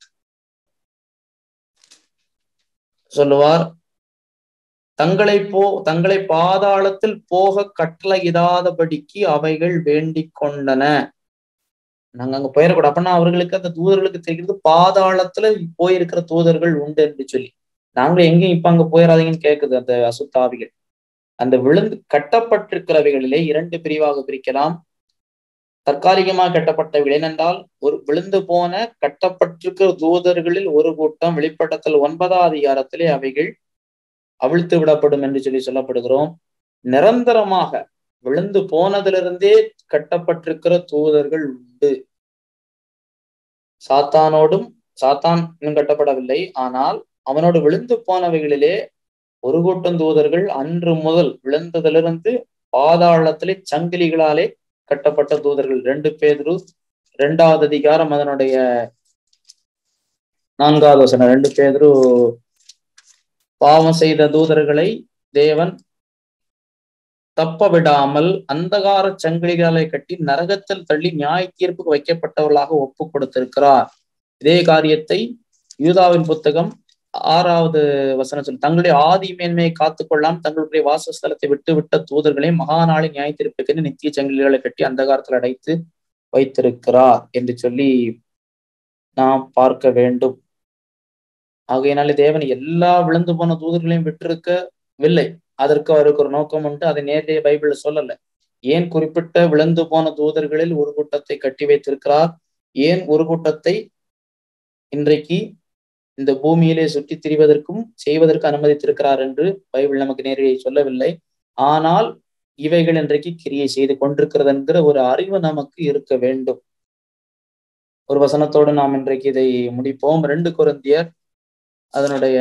சொல்லுவார் தங்களை போ தங்களை பாதாளத்தில் போக கட்டளையிடாதபடிக்கு அவைகள் வேண்டிக் கொண்டன நாங்க அங்க போயிடக்கூடாது அப்படின்னா அவர்களுக்கு அந்த தூதர்களுக்கு தெரிகிறது பாதாளத்துல போயிருக்கிற தூதர்கள் உண்டு என்று சொல்லி நாங்களும் எங்கேயும் இப்ப அங்க போயிடாதீங்கன்னு கேக்குது அந்த அசுத்தாவிகள் அந்த விழுந்து கட்டப்பட்டிருக்கிறவைகளிலே இரண்டு பிரிவாக பிரிக்கலாம் தற்காலிகமாக கட்டப்பட்டவைகள் ஏனென்றால் ஒரு விழுந்து போன கட்டப்பட்டிருக்கிற தூதர்களில் ஒரு கூட்டம் வெளிப்பட்டத்தில் ஒன்பதாம் அதிகாரத்திலே அவைகள் அவிழ்த்து விடப்படும் என்று சொல்லி சொல்லப்படுகிறோம் நிரந்தரமாக விழுந்து போனதிலிருந்தே கட்டப்பட்டிருக்கிற தூதர்கள் உண்டு சாத்தானோடும் சாத்தான் இன்னும் கட்டப்படவில்லை ஆனால் அவனோடு விழுந்து போனவைகளிலே ஒரு கூட்டம் தூதர்கள் அன்று முதல் விழுந்ததிலிருந்து பாதாளத்திலே சங்கிலிகளாலே கட்டப்பட்ட தூதர்கள் ரெண்டு பேரு இரண்டாவது அதிகாரம் அதனுடைய நான்காவது வசனம் ரெண்டு பேரு பாவம் செய்த தூதர்களை தேவன் தப்ப விடாமல் அந்தகார சங்கிலிகளை கட்டி நரகத்தில் தள்ளி நியாய தீர்ப்புக்கு வைக்கப்பட்டவர்களாக ஒப்பு கொடுத்திருக்கிறார் இதே காரியத்தை யூதாவின் புத்தகம் ஆறாவது வசனம் சொல்லி தங்களுடைய ஆதி மேன்மையை காத்துக்கொள்ளாம் தங்களுடைய வாசஸ்தலத்தை விட்டு விட்ட தூதர்களை மகாநாளி நியாய தீர்ப்புக்கு நித்திய சங்கிலிகளை கட்டி அந்தகாரத்தில் அடைத்து வைத்திருக்கிறார் என்று சொல்லி நாம் பார்க்க வேண்டும் ஆகையினாலே தேவன் எல்லா விழுந்து போன தூதர்களையும் விட்டிருக்கவில்லை அதற்கு அவருக்கு ஒரு நோக்கம் உண்டு அதை நேரடிய பைபிள்ல சொல்லல ஏன் குறிப்பிட்ட விழுந்து போன தூதர்களில் ஒரு கூட்டத்தை கட்டி வைத்திருக்கிறார் ஏன் ஒரு கூட்டத்தை இன்றைக்கு இந்த பூமியிலே சுற்றி திரிவதற்கும் செய்வதற்கு அனுமதித்திருக்கிறார் என்று பைபிள் நமக்கு நேரடியை சொல்லவில்லை ஆனால் இவைகள் இன்றைக்கு கிரியை செய்து கொண்டிருக்கிறது என்கிற ஒரு அறிவு நமக்கு இருக்க வேண்டும் ஒரு வசனத்தோடு நாம் இன்றைக்கு இதை முடிப்போம் ரெண்டு குருந்தியர் அதனுடைய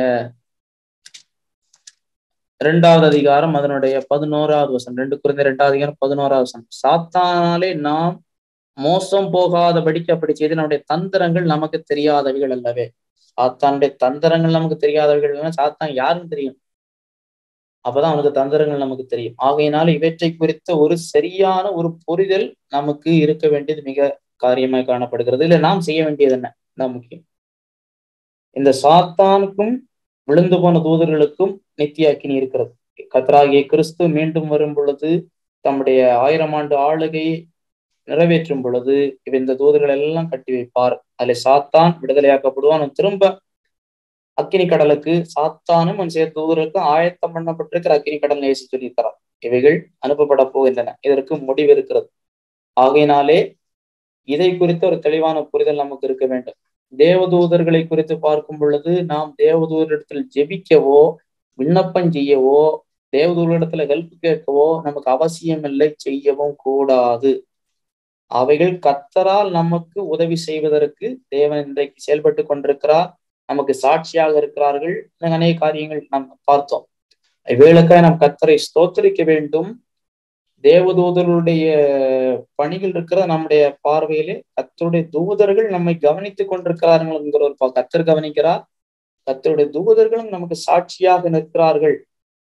இரண்டாவது அதிகாரம் அதனுடைய பதினோராவது வசனம் ரெண்டு குறைந்த இரண்டாவது அதிகாரம் பதினோராவது வசனம் சாத்தானாலே நாம் மோசம் போகாதபடிக்கு அப்படி செய்து நம்முடைய தந்திரங்கள் நமக்கு தெரியாதவைகள் அல்லவே சாத்தானுடைய தந்திரங்கள் நமக்கு தெரியாதவைகள் சாத்தான் யாருன்னு தெரியும் அப்பதான் அவனுக்கு தந்திரங்கள் நமக்கு தெரியும் ஆகையினால இவற்றை குறித்த ஒரு சரியான ஒரு புரிதல் நமக்கு இருக்க வேண்டியது மிக காரியமாய் காணப்படுகிறது இல்ல நாம் செய்ய வேண்டியது என்ன தான் முக்கியம் இந்த சாத்தானுக்கும் விழுந்து போன தூதர்களுக்கும் நித்திய அக்கினி இருக்கிறது கத்தராகிய கிறிஸ்து மீண்டும் வரும் பொழுது தம்முடைய ஆயிரம் ஆண்டு ஆளுகையை நிறைவேற்றும் பொழுது இந்த தூதர்கள் எல்லாம் கட்டி வைப்பார் அதுல சாத்தான் விடுதலையாக்கப்படுவான் திரும்ப அக்கினி கடலுக்கு சாத்தானும் அவன் சேர்த்த தூதருக்கும் ஆயத்தம் பண்ணப்பட்டிருக்கிற அக்கினி கடல் நேசி சொல்லியிருக்கிறார் இவைகள் அனுப்பப்பட போகின்றன இதற்கு முடிவு இருக்கிறது ஆகையினாலே இதை குறித்த ஒரு தெளிவான புரிதல் நமக்கு இருக்க வேண்டும் தேவதூதர்களை குறித்து பார்க்கும் பொழுது நாம் தேவதூதரிடத்தில் ஜெபிக்கவோ விண்ணப்பம் செய்யவோ தேவதூதரிடத்துல ஹெல்ப் கேட்கவோ நமக்கு அவசியம் இல்லை செய்யவும் கூடாது அவைகள் கத்தரால் நமக்கு உதவி செய்வதற்கு தேவன் இன்றைக்கு செயல்பட்டு கொண்டிருக்கிறார் நமக்கு சாட்சியாக இருக்கிறார்கள் அநேக காரியங்கள் நாம் பார்த்தோம் இவைகளுக்காக நாம் கத்தரை ஸ்தோத்தரிக்க வேண்டும் தேவதூதர்களுடைய பணிகள் இருக்கிற நம்முடைய பார்வையிலே கத்தருடைய தூதர்கள் நம்மை கவனித்துக் கொண்டிருக்கிறார்கள் என்கிற ஒரு கத்தர் கவனிக்கிறார் கத்தருடைய தூதர்களும் நமக்கு சாட்சியாக நிற்கிறார்கள்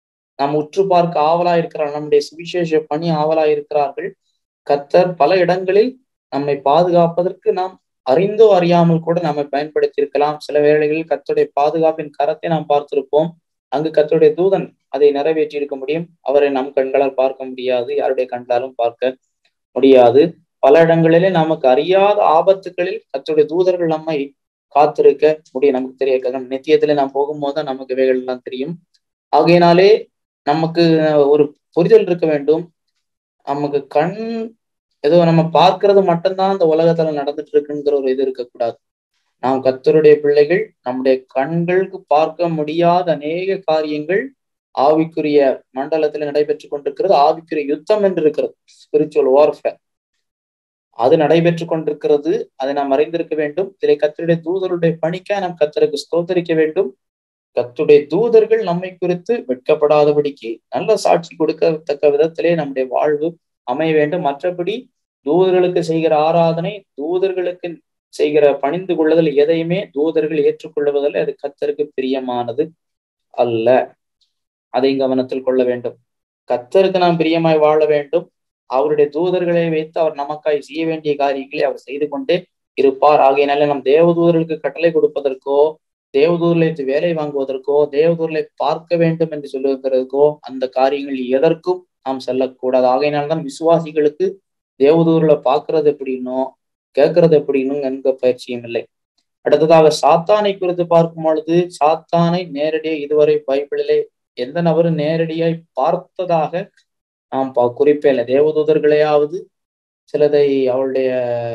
நாம் உற்று பார்க்க ஆவலா இருக்கிறார் நம்முடைய சுவிசேஷ பணி ஆவலா இருக்கிறார்கள் கத்தர் பல இடங்களில் நம்மை பாதுகாப்பதற்கு நாம் அறிந்தோ அறியாமல் கூட நம்மை பயன்படுத்தி இருக்கலாம் சில வேளைகளில் கத்துடைய பாதுகாப்பின் கரத்தை நாம் பார்த்திருப்போம் அங்கு கத்துடைய தூதன் அதை நிறைவேற்றி இருக்க முடியும் அவரை நம் கண்களால் பார்க்க முடியாது யாருடைய கண்களாலும் பார்க்க முடியாது பல இடங்களிலே நமக்கு அறியாத ஆபத்துகளில் கத்துடைய தூதர்கள் நம்மை காத்திருக்க முடியும் நமக்கு தெரிய நித்தியத்துல நாம் போகும்போது தான் நமக்கு இவைகள் எல்லாம் தெரியும் ஆகையினாலே நமக்கு ஒரு புரிதல் இருக்க வேண்டும் நமக்கு கண் ஏதோ நம்ம பார்க்கறது மட்டும்தான் இந்த உலகத்துல நடந்துட்டு இருக்குங்கிற ஒரு இது இருக்கக்கூடாது நாம் கத்தருடைய பிள்ளைகள் நம்முடைய கண்களுக்கு பார்க்க முடியாத அநேக காரியங்கள் ஆவிக்குரிய மண்டலத்துல நடைபெற்று கொண்டிருக்கிறது ஆவிக்குரிய யுத்தம் என்று இருக்கிறது ஸ்பிரிச்சுவல் வார்ஃபேர் அது நடைபெற்று கொண்டிருக்கிறது அதை நாம் அறிந்திருக்க வேண்டும் இதிலே கத்தருடைய தூதருடைய பணிக்க நாம் கத்தருக்கு ஸ்தோத்தரிக்க வேண்டும் கத்துடைய தூதர்கள் நம்மை குறித்து வெட்கப்படாதபடிக்கு நல்ல சாட்சி கொடுக்கத்தக்க விதத்திலே நம்முடைய வாழ்வு அமைய வேண்டும் மற்றபடி தூதர்களுக்கு செய்கிற ஆராதனை தூதர்களுக்கு செய்கிற பணிந்து கொள்ளுதல் எதையுமே தூதர்கள் ஏற்றுக்கொள்வதில் அது கத்தருக்கு பிரியமானது அல்ல அதை கவனத்தில் கொள்ள வேண்டும் கத்தருக்கு நாம் பிரியமாய் வாழ வேண்டும் அவருடைய தூதர்களை வைத்து அவர் நமக்காய் செய்ய வேண்டிய காரியங்களை அவர் செய்து கொண்டே இருப்பார் ஆகையினால நம் தேவதூதர்களுக்கு கட்டளை கொடுப்பதற்கோ தேவதூர்களை வேலை வாங்குவதற்கோ தேவதூர்களை பார்க்க வேண்டும் என்று சொல்லுவதற்கோ அந்த காரியங்கள் எதற்கும் நாம் செல்லக்கூடாது ஆகையினால்தான் விசுவாசிகளுக்கு தேவதூர்களை பார்க்கறது எப்படின்னோ கேட்கறது எப்படின்னும் எந்த பயிற்சியும் இல்லை அடுத்ததாக சாத்தானை குறித்து பார்க்கும் பொழுது சாத்தானை நேரடியாக இதுவரை பைபிளிலே எந்த நபரும் நேரடியாய் பார்த்ததாக நாம் குறிப்பே இல்லை தேவதூதர்களையாவது சிலதை அவளுடைய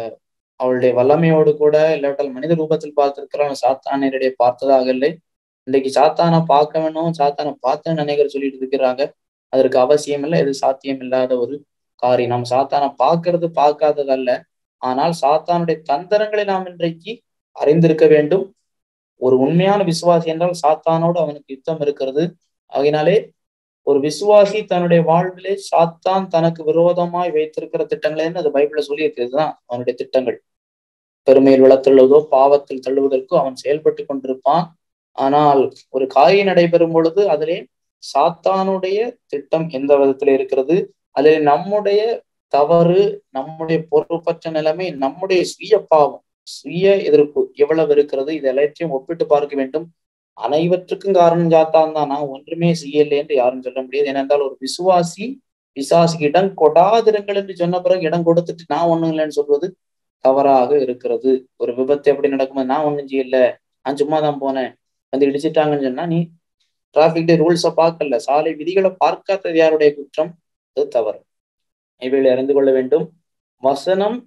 அவளுடைய வல்லமையோடு கூட இல்லாட்டால் மனித ரூபத்தில் பார்த்திருக்கிறோம் சாத்தான் நேரடியை பார்த்ததாக இல்லை இன்றைக்கு சாத்தானை பார்க்க வேணும் சாத்தானை பார்த்தேன்னு நினைக்கிற சொல்லிட்டு இருக்கிறாங்க அதற்கு அவசியம் இல்லை இது சாத்தியம் இல்லாத ஒரு காரியம் நாம் சாத்தானை பார்க்கறது பார்க்காததல்ல ஆனால் சாத்தானுடைய தந்திரங்களை நாம் இன்றைக்கு அறிந்திருக்க வேண்டும் ஒரு உண்மையான விசுவாசி என்றால் சாத்தானோடு அவனுக்கு யுத்தம் இருக்கிறது ஆகினாலே ஒரு விசுவாசி தன்னுடைய வாழ்விலே சாத்தான் தனக்கு விரோதமாய் வைத்திருக்கிற திட்டங்களேன்னு அது பைபிள்ல சொல்லி இருக்கிறதுதான் அவனுடைய திட்டங்கள் பெருமையில் வளர்த்துள்ளதோ பாவத்தில் தள்ளுவதற்கோ அவன் செயல்பட்டு கொண்டிருப்பான் ஆனால் ஒரு காரியம் நடைபெறும் பொழுது அதிலே சாத்தானுடைய திட்டம் எந்த விதத்துல இருக்கிறது அதில் நம்முடைய தவறு நம்முடைய பொறுப்பற்ற நிலைமை நம்முடைய சுய பாவம் சுய எதிர்ப்பு எவ்வளவு இருக்கிறது இது எல்லாத்தையும் ஒப்பிட்டு பார்க்க வேண்டும் அனைவற்றுக்கும் காரணம் சாத்தான் தான் நான் ஒன்றுமே செய்யலை என்று யாரும் சொல்ல முடியாது ஏனென்றால் ஒரு விசுவாசி விசுவாசிக்கு இடம் கொடாதிருங்கள் என்று சொன்ன பிறகு இடம் கொடுத்துட்டு நான் ஒண்ணும் இல்லைன்னு சொல்வது தவறாக இருக்கிறது ஒரு விபத்து எப்படி நடக்கும்போது நான் ஒண்ணும் செய்யல நான் சும்மா தான் போனேன் வந்து இடிச்சிட்டாங்கன்னு சொன்னா நீ டிராபிக் டே ரூல்ஸை பார்க்கல சாலை விதிகளை பார்க்காதது யாருடைய குற்றம் அது தவறு இவைகளை அறிந்து கொள்ள வேண்டும் வசனம்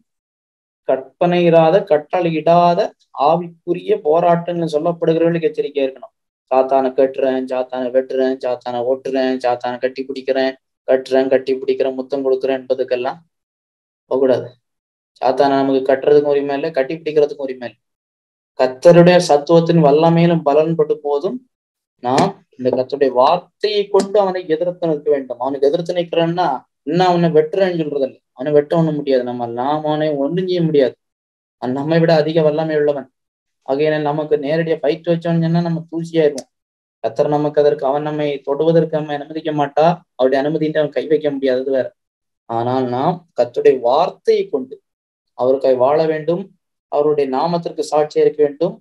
கற்பனையிடாத கட்டளையிடாத ஆவிக்குரிய போராட்டங்கள் சொல்லப்படுகிறவர்களுக்கு எச்சரிக்கையா இருக்கணும் சாத்தானை கட்டுறேன் சாத்தானை வெட்டுறேன் சாத்தானை ஓட்டுறேன் சாத்தானை கட்டி பிடிக்கிறேன் கட்டுறேன் கட்டி பிடிக்கிறேன் முத்தம் கொடுக்குறேன் என்பதுக்கெல்லாம் போகக்கூடாது சாத்தானை நமக்கு கட்டுறதுக்கும் உரிமை இல்லை கட்டி பிடிக்கிறதுக்கும் உரிமை இல்லை கத்தருடைய சத்துவத்தின் வல்லமையிலும் பலன்பட்டு போதும் நாம் இந்த கத்தருடைய வார்த்தையை கொண்டு அவனை எதிர்த்து நிற்க வேண்டும் அவனுக்கு எதிர்த்து நிற்கிறேன்னா இன்னும் அவனை வெட்டுறேன்னு சொல்றது இல்லை அவனை வெட்ட ஒண்ணும் முடியாது நம்ம நாம் அவனை ஒன்றும் செய்ய முடியாது அவன் நம்மை விட அதிக வல்லமை உள்ளவன் ஆகையினால் நமக்கு நேரடியா பயிற்று வச்சோன்னு சொன்னா நம்ம தூசியாயிருவோம் கத்தர் நமக்கு அதற்கு அவன் நம்மை தொடுவதற்கு நம்ம அனுமதிக்க மாட்டா அவருடைய அனுமதிட்டு அவன் கை வைக்க முடியாதது வேற ஆனால் நாம் கத்துடைய வார்த்தையை கொண்டு அவருக்காய் வாழ வேண்டும் அவருடைய நாமத்திற்கு சாட்சியா இருக்க வேண்டும்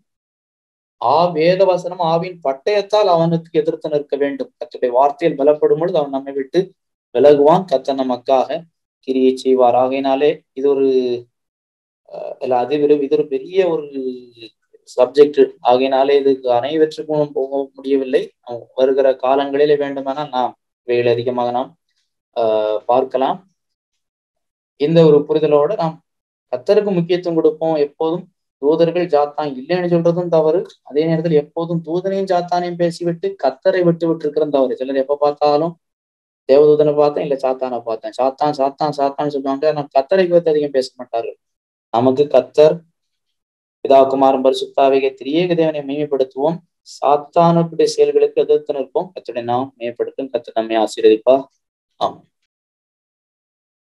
ஆ வேத வசனம் ஆவின் பட்டயத்தால் அவனுக்கு எதிர்த்து நிற்க வேண்டும் கத்துடைய வார்த்தையில் பலப்படும் பொழுது அவன் நம்மை விட்டு விலகுவான் கத்த நமக்காக கிரியை செய்வார் ஆகையினாலே இது ஒரு அது இது ஒரு பெரிய ஒரு சப்ஜெக்ட் ஆகையினாலே இதுக்கு அனைவற்றுக்கும் போக முடியவில்லை வருகிற காலங்களிலே வேண்டுமானால் நாம் இவைகள் அதிகமாக நாம் ஆஹ் பார்க்கலாம் இந்த ஒரு புரிதலோட நாம் கத்தருக்கு முக்கியத்துவம் கொடுப்போம் எப்போதும் தூதர்கள் ஜாத்தான் இல்லைன்னு சொல்றதும் தவறு அதே நேரத்தில் எப்போதும் தூதனையும் ஜாத்தானையும் பேசிவிட்டு கத்தரை விட்டு விட்டு இருக்கிறதும் தவறு சிலர் எப்ப பார்த்தாலும் தேவதூதனை பார்த்தேன் இல்ல சாத்தானை பார்த்தேன் சாத்தான் சாத்தான் சாத்தான்னு சொல்லுவாங்க நம்ம கத்தரை பத்தி அதிகம் பேச மாட்டார்கள் நமக்கு கத்தர் பிதா குமாரன் பரிசுத்தாவிக திரியேக தேவனை மேம்படுத்துவோம் சாத்தானுடைய செயல்களுக்கு எதிர்த்து நிற்போம் கத்துடைய நாம் மேம்படுத்தும் கத்து நம்மை ஆசீர்வதிப்பா ஆமாம்